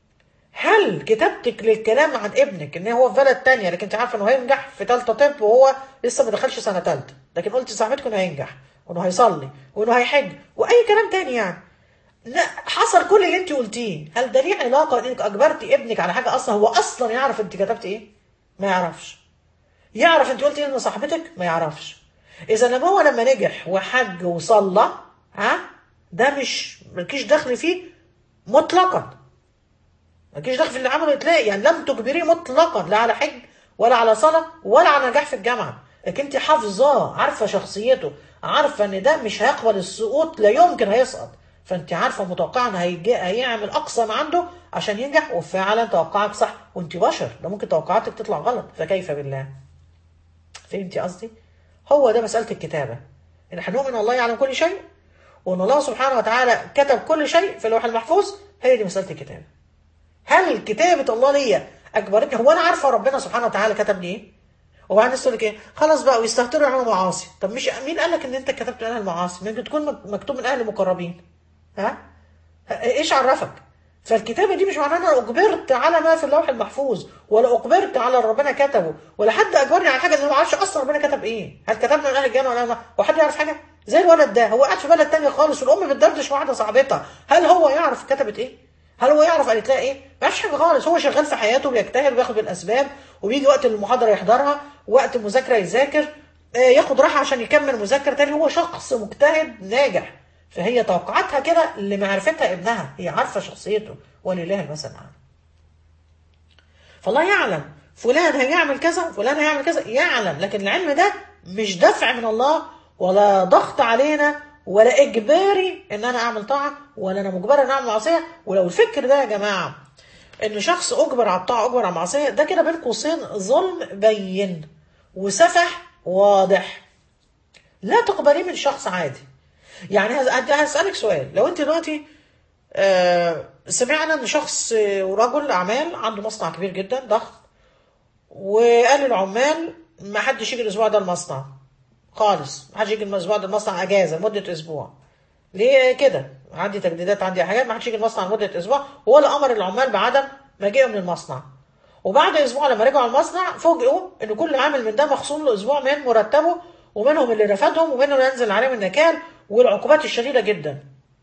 هل كتابتك للكلام عن ابنك ان هو في بلد تانية لكن انت عارفه انه هينجح في ثالثه طب وهو لسه ما دخلش سنه ثالثه لكن قلت لصاحبتك انه هينجح وانه هيصلي وانه هيحج واي كلام تاني يعني لا حصل كل اللي انت قلتيه هل ده ليه علاقه انك اجبرتي ابنك على حاجه اصلا هو اصلا يعرف انت كتبت ايه ما يعرفش يعرف انت قلتي ايه لصاحبتك ما يعرفش اذا لما هو لما نجح وحج وصلى ها ده مش مالكيش دخل فيه مطلقا مالكيش دخل في اللي عمله تلاقي يعني لم تجبريه مطلقا لا على حج ولا على صلاه ولا على نجاح في الجامعه لكن انت حافظاه عارفه شخصيته عارفه ان ده مش هيقبل السقوط لا يمكن هيسقط فانت عارفه متوقعه ان هيجي هيعمل اقصى ما عنده عشان ينجح وفعلا توقعك صح وانت بشر ده ممكن توقعاتك تطلع غلط فكيف بالله فهمتي قصدي هو ده مساله الكتابه ان احنا نؤمن الله يعلم كل شيء وان الله سبحانه وتعالى كتب كل شيء في اللوح المحفوظ هي دي مساله الكتابه هل كتابه الله ليا اجبرتني هو انا عارفه ربنا سبحانه وتعالى كتب لي ايه وبعدين الناس تقول لك ايه خلاص بقى ويستهتروا يعملوا معاصي طب مش مين قال لك ان انت كتبت من اهل المعاصي ممكن تكون مك- مكتوب من اهل المقربين ها ايش عرفك فالكتابه دي مش معناها انا اجبرت على ما في اللوح المحفوظ ولا اجبرت على اللي ربنا كتبه ولا حد اجبرني على حاجه انا ما اعرفش اصلا ربنا كتب ايه هل كتبنا من اهل الجنه ولا لا هو حد يعرف حاجه زي الولد ده هو قاعد في بلد تانية خالص والام بتدردش مع واحده صاحبتها هل هو يعرف كتبت ايه هل هو يعرف قالت لها ايه ما يعرفش حاجه خالص هو شغال في حياته بيجتهد وياخد بالاسباب وبيجي وقت المحاضره يحضرها وقت المذاكره يذاكر آه، ياخد راحه عشان يكمل مذاكره تاني هو شخص مجتهد ناجح فهي توقعاتها كده لمعرفتها ابنها هي عارفه شخصيته ولله المثل الاعلى فالله يعلم فلان هيعمل كذا فلان هيعمل كذا يعلم لكن العلم ده مش دفع من الله ولا ضغط علينا ولا اجباري ان انا اعمل طاعه ولا انا مجبر ان اعمل معصيه ولو الفكر ده يا جماعه ان شخص اجبر على الطاعه اجبر على المعصيه ده كده بين قوسين ظلم بين وسفح واضح لا تقبليه من شخص عادي يعني هز- هسألك سؤال لو انت دلوقتي آه، سمعنا ان شخص آه، ورجل اعمال عنده مصنع كبير جدا ضخم وقال للعمال ما حدش يجي الاسبوع ده المصنع خالص ما حدش يجي الاسبوع ده المصنع اجازه لمده اسبوع ليه كده عندي تجديدات عندي حاجات ما حدش يجي المصنع لمده اسبوع ولا امر العمال بعدم مجيئهم من المصنع وبعد اسبوع لما رجعوا المصنع فوجئوا ان كل عامل من ده مخصوم له اسبوع من مرتبه ومنهم اللي رفضهم ومنهم اللي ينزل عليهم النكال والعقوبات الشديده جدا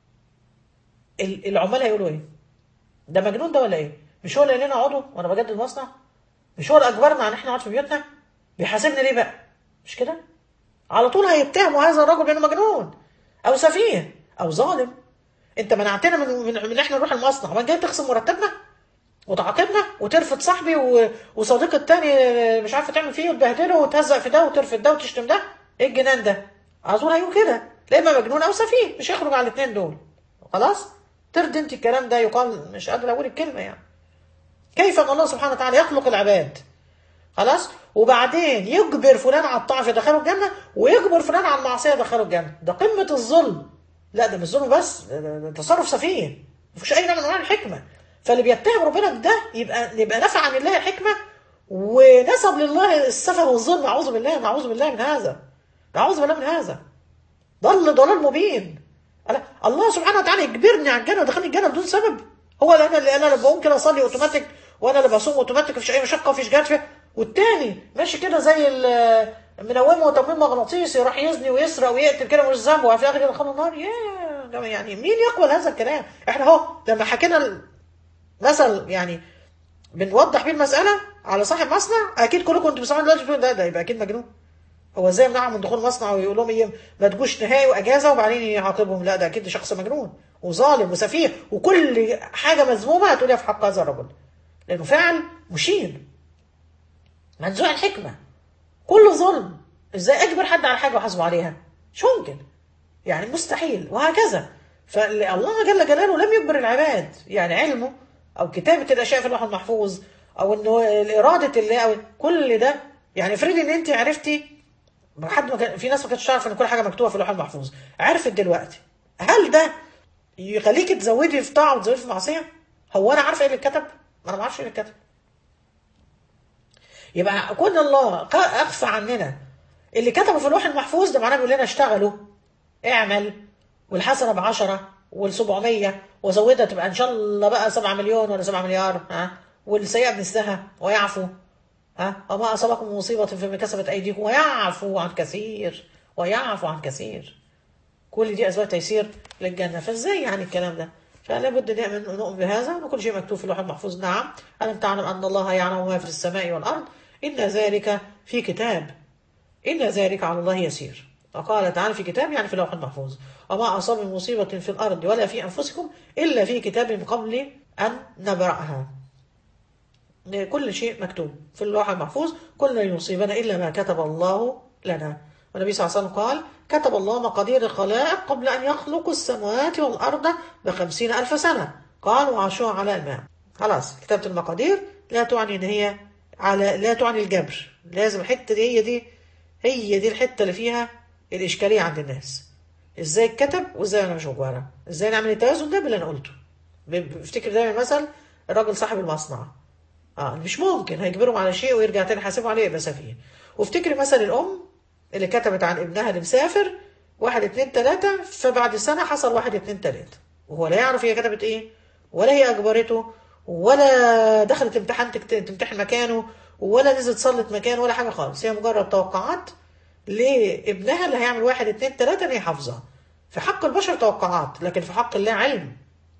ال- العمال هيقولوا ايه؟ ده مجنون ده ولا ايه؟ مش هو اللي قال لنا اقعدوا وانا بجدد مصنع؟ مش هو اللي اجبرنا على ان احنا نقعد في بيوتنا؟ بيحاسبني ليه بقى؟ مش كده؟ على طول هيتهموا هذا الرجل بانه مجنون او سفيه او ظالم انت منعتنا من من, من ان احنا نروح المصنع وما جاي تخصم مرتبنا وتعاقبنا وترفض صاحبي و... وصديق التاني مش عارفه تعمل فيه وتبهدله وتهزق في ده وترفض ده وتشتم ده ايه الجنان ده؟ على طول هيقول كده لا اما مجنون او سفيه مش هيخرج على الاثنين دول خلاص؟ ترضي انت الكلام ده يقال مش قادر اقول الكلمه يعني كيف ان الله سبحانه وتعالى يخلق العباد خلاص وبعدين يجبر فلان على الطاعه فيدخله الجنه ويجبر فلان على المعصيه يدخله الجنه ده قمه الظلم لا ده مش ظلم بس ده, ده, ده تصرف سفيه مفيش اي نوع من انواع الحكمه فاللي بيتهم ربنا بده يبقى يبقى نفع عن الله الحكمه ونسب لله السفه والظلم اعوذ بالله نعوذ بالله من هذا نعوذ بالله من هذا ضل ضلال مبين أنا الله سبحانه وتعالى يجبرني على الجنه ودخلني الجنه بدون سبب هو اللي انا اللي انا اللي بقوم كده اصلي اوتوماتيك وانا اللي بصوم اوتوماتيك مفيش اي مشقه مفيش جهد فيها والتاني ماشي كده زي ال- منومه وتمويم مغناطيسي راح يزني ويسرق ويقتل كده ملوش ذنب وفي الاخر يدخله النار يا جماعة يعني مين يقبل هذا الكلام؟ احنا اهو لما حكينا ال- مثل يعني بنوضح بيه المساله على صاحب مصنع اكيد كلكم انتوا بتسمعوا دلوقتي بتقولوا ده ده يبقى اكيد مجنون هو ازاي يمنعهم من دخول مصنع ويقول لهم ايه ما تجوش نهائي واجازه وبعدين يعاقبهم لا ده اكيد شخص مجنون وظالم وسفيه وكل حاجه مذمومه هتقولها في حق هذا الرجل لانه فعل مشين منزوع الحكمه كله ظلم ازاي اجبر حد على حاجه واحاسبه عليها مش ممكن يعني مستحيل وهكذا فالله جل جلاله لم يجبر العباد يعني علمه او كتابه الاشياء في اللوح المحفوظ او انه اراده الله او كل ده يعني افرضي ان انت عرفتي حد ما كان في ناس ما كانتش تعرف ان كل حاجه مكتوبه في اللوح المحفوظ عرفت دلوقتي هل ده يخليكي تزودي في طاعه وتزودي في معصيه هو انا عارفه ايه اللي اتكتب ما انا ما اعرفش ايه اللي اتكتب يبقى كون الله اخفى عننا اللي كتبه في اللوح المحفوظ ده معناه بيقول لنا اشتغلوا اعمل والحسنه بعشرة وال700 وزودها تبقى ان شاء الله بقى 7 مليون ولا 7 مليار ها والسيئه بمثلها ويعفو ها وما اصابكم من مصيبه فيما كسبت ايديكم ويعفو عن كثير ويعفو عن كثير كل دي اسباب تيسير للجنه فازاي يعني الكلام ده فلا بد نؤمن نؤمن بهذا وان كل شيء مكتوب في اللوح المحفوظ نعم الم تعلم ان الله يعلم ما في السماء والارض ان ذلك في كتاب ان ذلك على الله يسير وقال تعالى في كتاب يعني في اللوح المحفوظ وما أصاب من مصيبة في الأرض ولا في أنفسكم إلا في كتاب من قبل أن نبرأها كل شيء مكتوب في اللوح المحفوظ كل يصيبنا إلا ما كتب الله لنا والنبي صلى الله عليه وسلم قال كتب الله مقادير الخلائق قبل أن يخلق السماوات والأرض بخمسين ألف سنة قال وعاشوها على الماء خلاص كتابة المقادير لا تعني إن هي على لا تعني الجبر لازم الحتة دي هي دي هي دي الحتة اللي فيها الإشكالية عند الناس ازاي اتكتب وازاي انا مش مجبرة ازاي نعمل التوازن ده باللي انا قلته بفتكر دايما مثل الراجل صاحب المصنع اه مش ممكن هيجبرهم على شيء ويرجع تاني يحاسبه عليه يبقى سفيه وافتكري مثل الام اللي كتبت عن ابنها اللي مسافر واحد اتنين تلاتة فبعد سنة حصل واحد اتنين تلاتة وهو لا يعرف هي كتبت ايه ولا هي اجبرته ولا دخلت امتحان تمتحن مكانه ولا نزلت صلت مكانه ولا حاجة خالص هي مجرد توقعات لابنها اللي هيعمل واحد اتنين تلاتة ان هي حافظة في حق البشر توقعات لكن في حق الله علم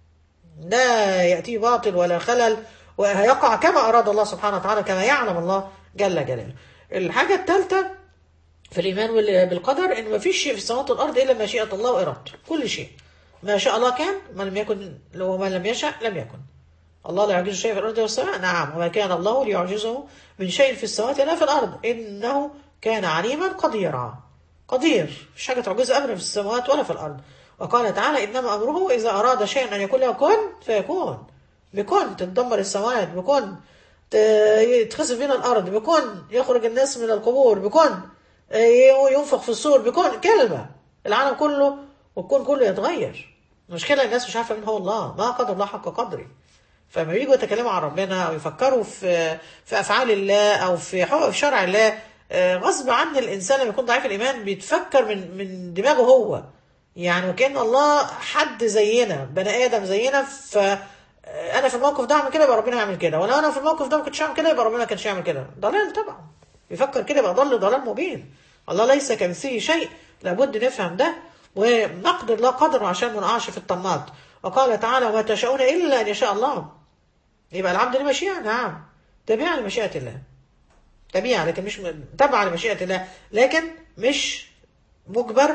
لا يأتيه باطل ولا خلل وهيقع كما أراد الله سبحانه وتعالى كما يعلم الله جل جلاله الحاجة الثالثة في الإيمان بالقدر إن ما فيش شيء في السماوات والأرض إلا مشيئة الله وإرادته كل شيء ما شاء الله كان ما لم يكن لو ما لم يشاء لم يكن الله لا يعجزه شيء في الأرض والسماء نعم وما كان الله ليعجزه من شيء في السماوات ولا في الأرض إنه كان عليما قديرا قدير مش حاجة تعجزه أبدا في السماوات ولا في الأرض وقال تعالى إنما أمره إذا أراد شيئا أن يكون له كن فيكون بكون تتدمر السماوات بكون يتخسف بين الأرض بكون يخرج الناس من القبور بكون ينفخ في الصور بكون كلمة العالم كله والكون كله يتغير المشكلة الناس مش عارفة مين هو الله ما قدر الله حق قدره فلما يجوا يتكلموا عن ربنا أو يفكروا في في أفعال الله أو في في شرع الله غصب عن الإنسان لما يكون ضعيف الإيمان بيتفكر من من دماغه هو يعني وكأن الله حد زينا بني آدم زينا ف انا في الموقف ده اعمل كده يبقى ربنا يعمل كده ولو انا في الموقف ده ما كنتش اعمل كده يبقى ربنا ما كانش يعمل كده ضلال طبعا يفكر كده يبقى ضل ضلال مبين الله ليس كمثله شيء لابد نفهم ده ونقدر الله قدره عشان ما نقعش في الطماط وقال تعالى وما تشاءون الا ان يشاء الله يبقى العبد له مشيئه نعم تبيع لمشيئه الله تبيع لكن مش تبع لمشيئه الله لكن مش مجبر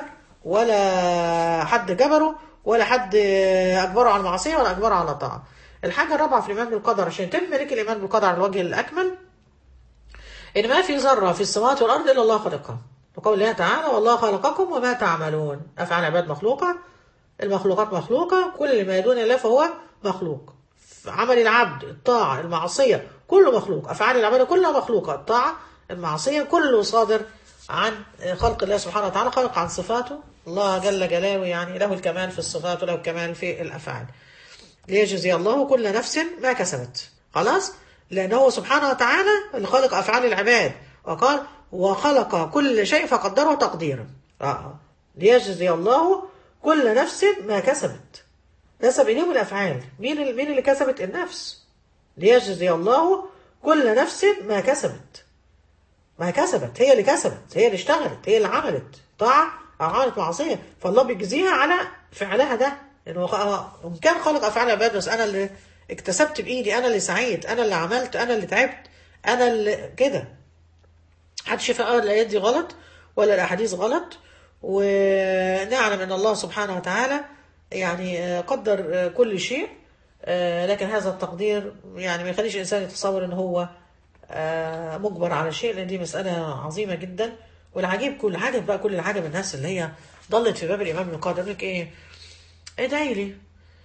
ولا حد جبره ولا حد اجبره على المعصيه ولا اجبره على الطاعه الحاجة الرابعة في الإيمان بالقدر عشان يتم لك الإيمان بالقدر على الوجه الأكمل إن ما في ذرة في السماوات والأرض إلا الله خلقها وقول الله تعالى والله خلقكم وما تعملون أفعال عباد مخلوقة المخلوقات مخلوقة كل ما يدون الله فهو مخلوق عمل العبد الطاعة المعصية كله مخلوق أفعال العباد كلها مخلوقة الطاعة المعصية كله صادر عن خلق الله سبحانه وتعالى خلق عن صفاته الله جل جلاله يعني له الكمال في الصفات وله الكمال في الأفعال ليجزي الله كل نفس ما كسبت خلاص لأنه سبحانه وتعالى اللي خلق أفعال العباد وقال وخلق كل شيء فقدره تقديرا آه. ليجزي الله كل نفس ما كسبت نسب إليهم الأفعال مين مين اللي كسبت النفس ليجزي الله كل نفس ما كسبت ما كسبت هي اللي كسبت هي اللي اشتغلت هي اللي عملت طاعة أو عملت معصية فالله بيجزيها على فعلها ده انه ان كان خلق افعال عباد بس انا اللي اكتسبت بايدي انا اللي سعيت انا اللي عملت انا اللي تعبت انا اللي كده محدش يفهم الايات دي غلط ولا الاحاديث غلط ونعلم ان الله سبحانه وتعالى يعني آه، قدر آه، كل شيء آه، لكن هذا التقدير يعني ما يخليش الانسان يتصور ان هو آه، مجبر على شيء لان دي مساله عظيمه جدا والعجيب كل عجب بقى كل العجب الناس اللي هي ضلت في باب الامام القادر يقول لك ايه ادعي لي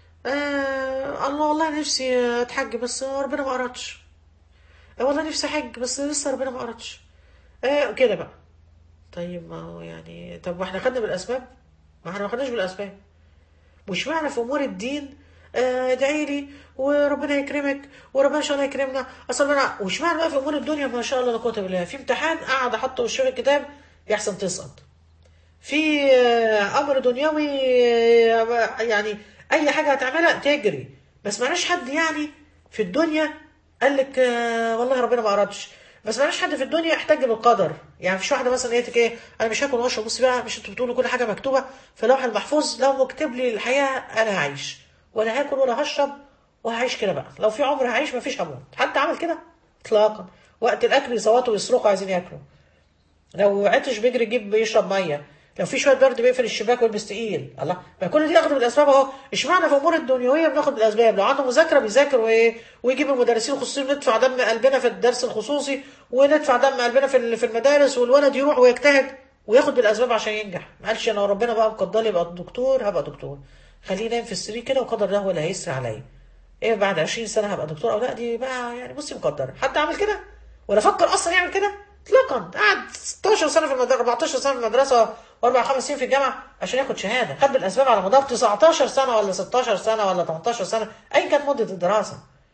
آه الله والله نفسي اتحج بس ربنا ما اردش آه والله نفسي احج بس لسه ربنا ما اردش آه كده بقى طيب ما هو يعني طب واحنا خدنا بالاسباب ما احنا ما خدناش بالاسباب مش معنى في امور الدين آه، ادعي لي وربنا يكرمك وربنا ان شاء الله يكرمنا اصل انا وش معنى بقى في امور الدنيا ما شاء الله لا قوه الا بالله في امتحان قاعد احط وشه في الكتاب يحسن تسقط في آه، امر دنيوي آه، يعني اي حاجه هتعملها تجري ما سمعناش حد يعني في الدنيا قال لك آه، والله ربنا ما ارادش ما سمعناش حد في الدنيا احتج بالقدر يعني مفيش واحده مثلا قالت لك ايه انا مش هاكل واشرب بصي بقى مش انتوا بتقولوا كل حاجه مكتوبه في لوح المحفوظ لو مكتوب لي الحياه انا هعيش ولا هاكل ولا هشرب وهعيش كده بقى لو في عمر هعيش مفيش هموت حد عمل كده اطلاقا وقت الاكل يصوتوا ويصرخوا عايزين ياكلوا لو عطش بيجري يجيب يشرب ميه لو في شويه برد بيقفل الشباك ويلبس تقيل الله ما كل دي ياخد بالاسباب اهو اشمعنى في امور الدنيويه بناخد بالاسباب لو عنده مذاكره بيذاكر وايه ويجيب المدرسين الخصوصيين ندفع دم قلبنا في الدرس الخصوصي وندفع دم قلبنا في ال- في المدارس والولد يروح ويجتهد وياخد بالاسباب عشان ينجح ما قالش انا ربنا بقى مقدر لي ابقى دكتور هبقى دكتور خليه نايم في السرير كده وقدر الله هو اللي هيسري عليا ايه بعد 20 سنه هبقى دكتور او لا دي بقى يعني بصي مقدره حد عمل كده ولا فكر اصلا يعمل كده اطلاقا قعد 16 سنه في المدرسه 14 سنه في المدرسه واربع خمس سنين في الجامعه عشان ياخد شهاده خد بالاسباب على مدار 19 سنه ولا 16 سنه ولا 18 سنه ايا كانت مده الدراسه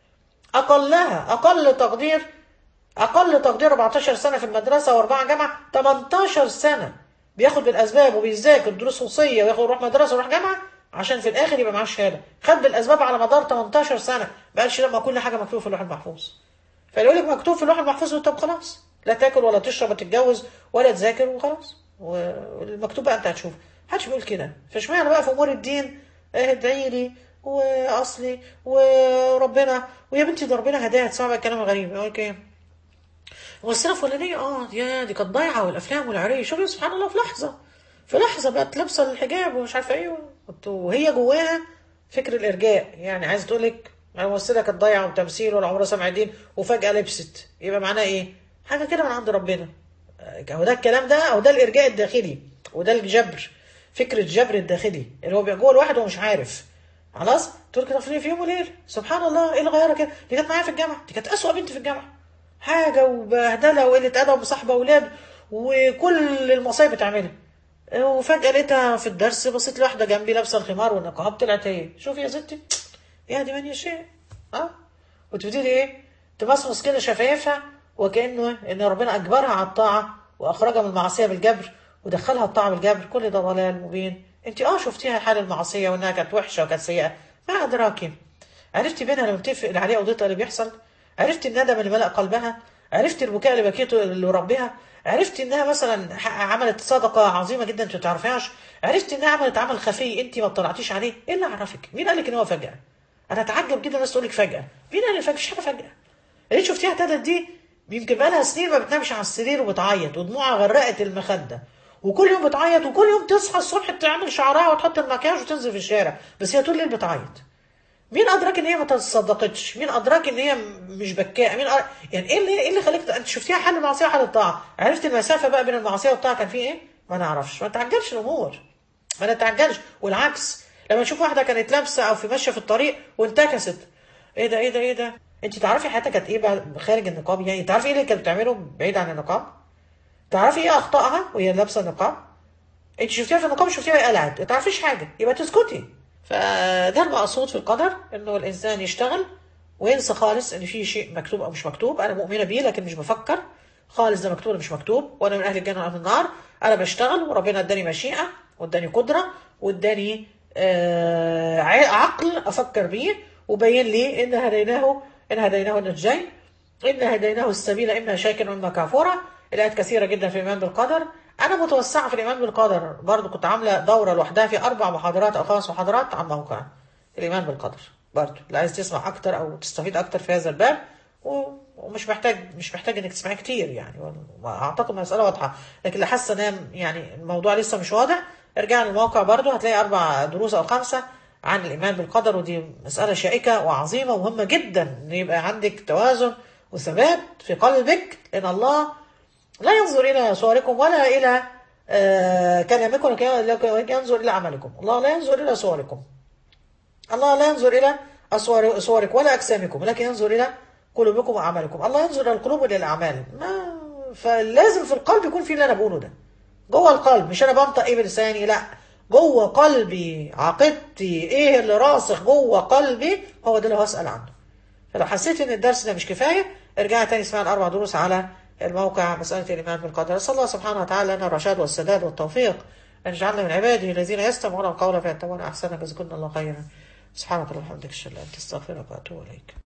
اقلها اقل تقدير اقل تقدير 14 سنه في المدرسه واربعه جامعه 18 سنه بياخد بالاسباب وبيذاكر دروس خصوصيه وياخد يروح مدرسه ويروح جامعه عشان في الاخر يبقى معاه شهاده خد بالاسباب على مدار 18 سنه ما قالش لما كل حاجه مكتوبه في اللوح المحفوظ فيقول لك مكتوب في اللوح المحفوظ طب خلاص لا تاكل ولا تشرب ولا تتجوز ولا تذاكر وخلاص والمكتوب بقى انت هتشوف محدش بيقول كده فاشمعنى بقى في امور الدين اه ادعي لي واصلي وربنا ويا بنتي ده ربنا هداها تسمع بقى الكلام الغريب يقول لك ايه الممثله الفلانيه اه يا دي كانت ضايعه والافلام والعري شوفي سبحان الله في لحظه في لحظه بقت لابسه الحجاب ومش عارفه ايه وهي جواها فكر الارجاء يعني عايزه تقول لك الممثله كانت ضايعه وتمثيل ولا عمرها سمع دين وفجاه لبست يبقى معناه ايه؟ حاجه كده من عند ربنا هو ده الكلام ده او ده الارجاء الداخلي وده الجبر فكر الجبر الداخلي اللي هو بيبقى جوه الواحد وهو مش عارف خلاص تقول كده في يوم وليله سبحان الله ايه اللي غيرها كده دي كانت معايا في الجامعه دي كانت اسوأ بنت في الجامعه حاجه وبهدله وقله ادب وصاحبه اولاد وكل المصايب بتعملها وفجاه لقيتها في الدرس بصيت لواحده جنبي لابسه الخمار والنقاب طلعت هي شوفي يا ستي يهدي من يشاء اه وتبتدي ايه تمصمص كده شفايفها وكانه ان ربنا اجبرها على الطاعه واخرجها من المعصيه بالجبر ودخلها الطاعه بالجبر كل ده ضلال مبين انت اه شفتيها حال المعصيه وانها كانت وحشه وكانت سيئه ما ادراكي عرفتي بينها لما بتفق عليها قضيتها اللي بيحصل عرفتي الندم اللي ملأ قلبها عرفتي البكاء اللي بكيته اللي ربها عرفتي انها مثلا عملت صدقه عظيمه جدا انت ما تعرفيهاش عرفتي انها عملت عمل خفي انت ما اطلعتيش عليه ايه اللي عرفك مين قال لك ان هو فجاه انا اتعجب جدا الناس تقول لك فجاه مين قال لك فجاه مش حاجه فجاه اللي شفتيها ابتدت دي يمكن بقى لها سنين ما بتنامش على السرير وبتعيط ودموعها غرقت المخده وكل يوم بتعيط وكل يوم تصحى الصبح تعمل شعرها وتحط المكياج وتنزل في الشارع بس هي طول الليل بتعيط مين ادراك ان هي ما تصدقتش مين ادراك ان هي مش بكاء مين أدرك... يعني ايه اللي ايه اللي خليك انت شفتيها حل المعصيه وحل الطاعه عرفت المسافه بقى بين المعصيه والطاعه كان في ايه ما نعرفش ما تعجلش الامور ما نتعجلش والعكس لما نشوف واحده كانت لابسه او في ماشيه في الطريق وانتكست ايه ده ايه ده ايه ده انت تعرفي حياتها كانت ايه بقى خارج النقاب يعني تعرفي ايه اللي كانت بتعمله بعيد عن النقاب تعرفي ايه اخطائها وهي لابسه النقاب انت شفتيها في النقاب شفتيها وهي قلعت ما تعرفيش حاجه يبقى تسكتي فده المقصود في القدر انه الانسان يشتغل وينسى خالص ان في شيء مكتوب او مش مكتوب انا مؤمنه بيه لكن مش بفكر خالص ده مكتوب ولا مش مكتوب وانا من اهل الجنه واهل النار انا بشتغل وربنا اداني مشيئه واداني قدره واداني آه عقل افكر بيه وبين لي ان هديناه ان هديناه النجين ان هديناه السبيل اما شاكرا واما كافورا الايات كثيره جدا في الايمان بالقدر انا متوسعه في الايمان بالقدر برضو كنت عامله دوره لوحدها في اربع محاضرات او خمس محاضرات عن موقع الايمان بالقدر برضو اللي عايز تسمع اكتر او تستفيد اكتر في هذا الباب ومش محتاج مش محتاج انك تسمعي كتير يعني اعتقد المساله واضحه لكن اللي حاسه ان يعني الموضوع لسه مش واضح ارجع للموقع برضو هتلاقي اربع دروس او خمسه عن الايمان بالقدر ودي مساله شائكه وعظيمه ومهمه جدا ان يبقى عندك توازن وثبات في قلبك لان الله لا ينظر الى صوركم ولا الى آه كلامكم ولكن ينظر الى عملكم الله لا ينظر الى صوركم الله لا ينظر الى أصور صوركم ولا اجسامكم ولكن ينظر الى قلوبكم وأعمالكم الله ينظر إلى القلوب وإلى الأعمال ما فلازم في القلب يكون في اللي أنا بقوله ده جوه القلب مش أنا بنطق إيه بلساني لا جوه قلبي عقيدتي إيه اللي راسخ جوه قلبي هو ده اللي هسأل عنه فلو حسيت إن الدرس ده مش كفاية ارجعي تاني اسمعي الأربع دروس على الموقع مسألة الإيمان بالقدر أسأل الله سبحانه وتعالى لنا الرشاد والسداد والتوفيق أن يجعلنا من عباده الذين يستمعون القول فيتبعون أحسنه جزاكم الله خيرا سبحانك اللهم وبحمدك اشهد ان لا اله الا انت استغفرك واتوب اليك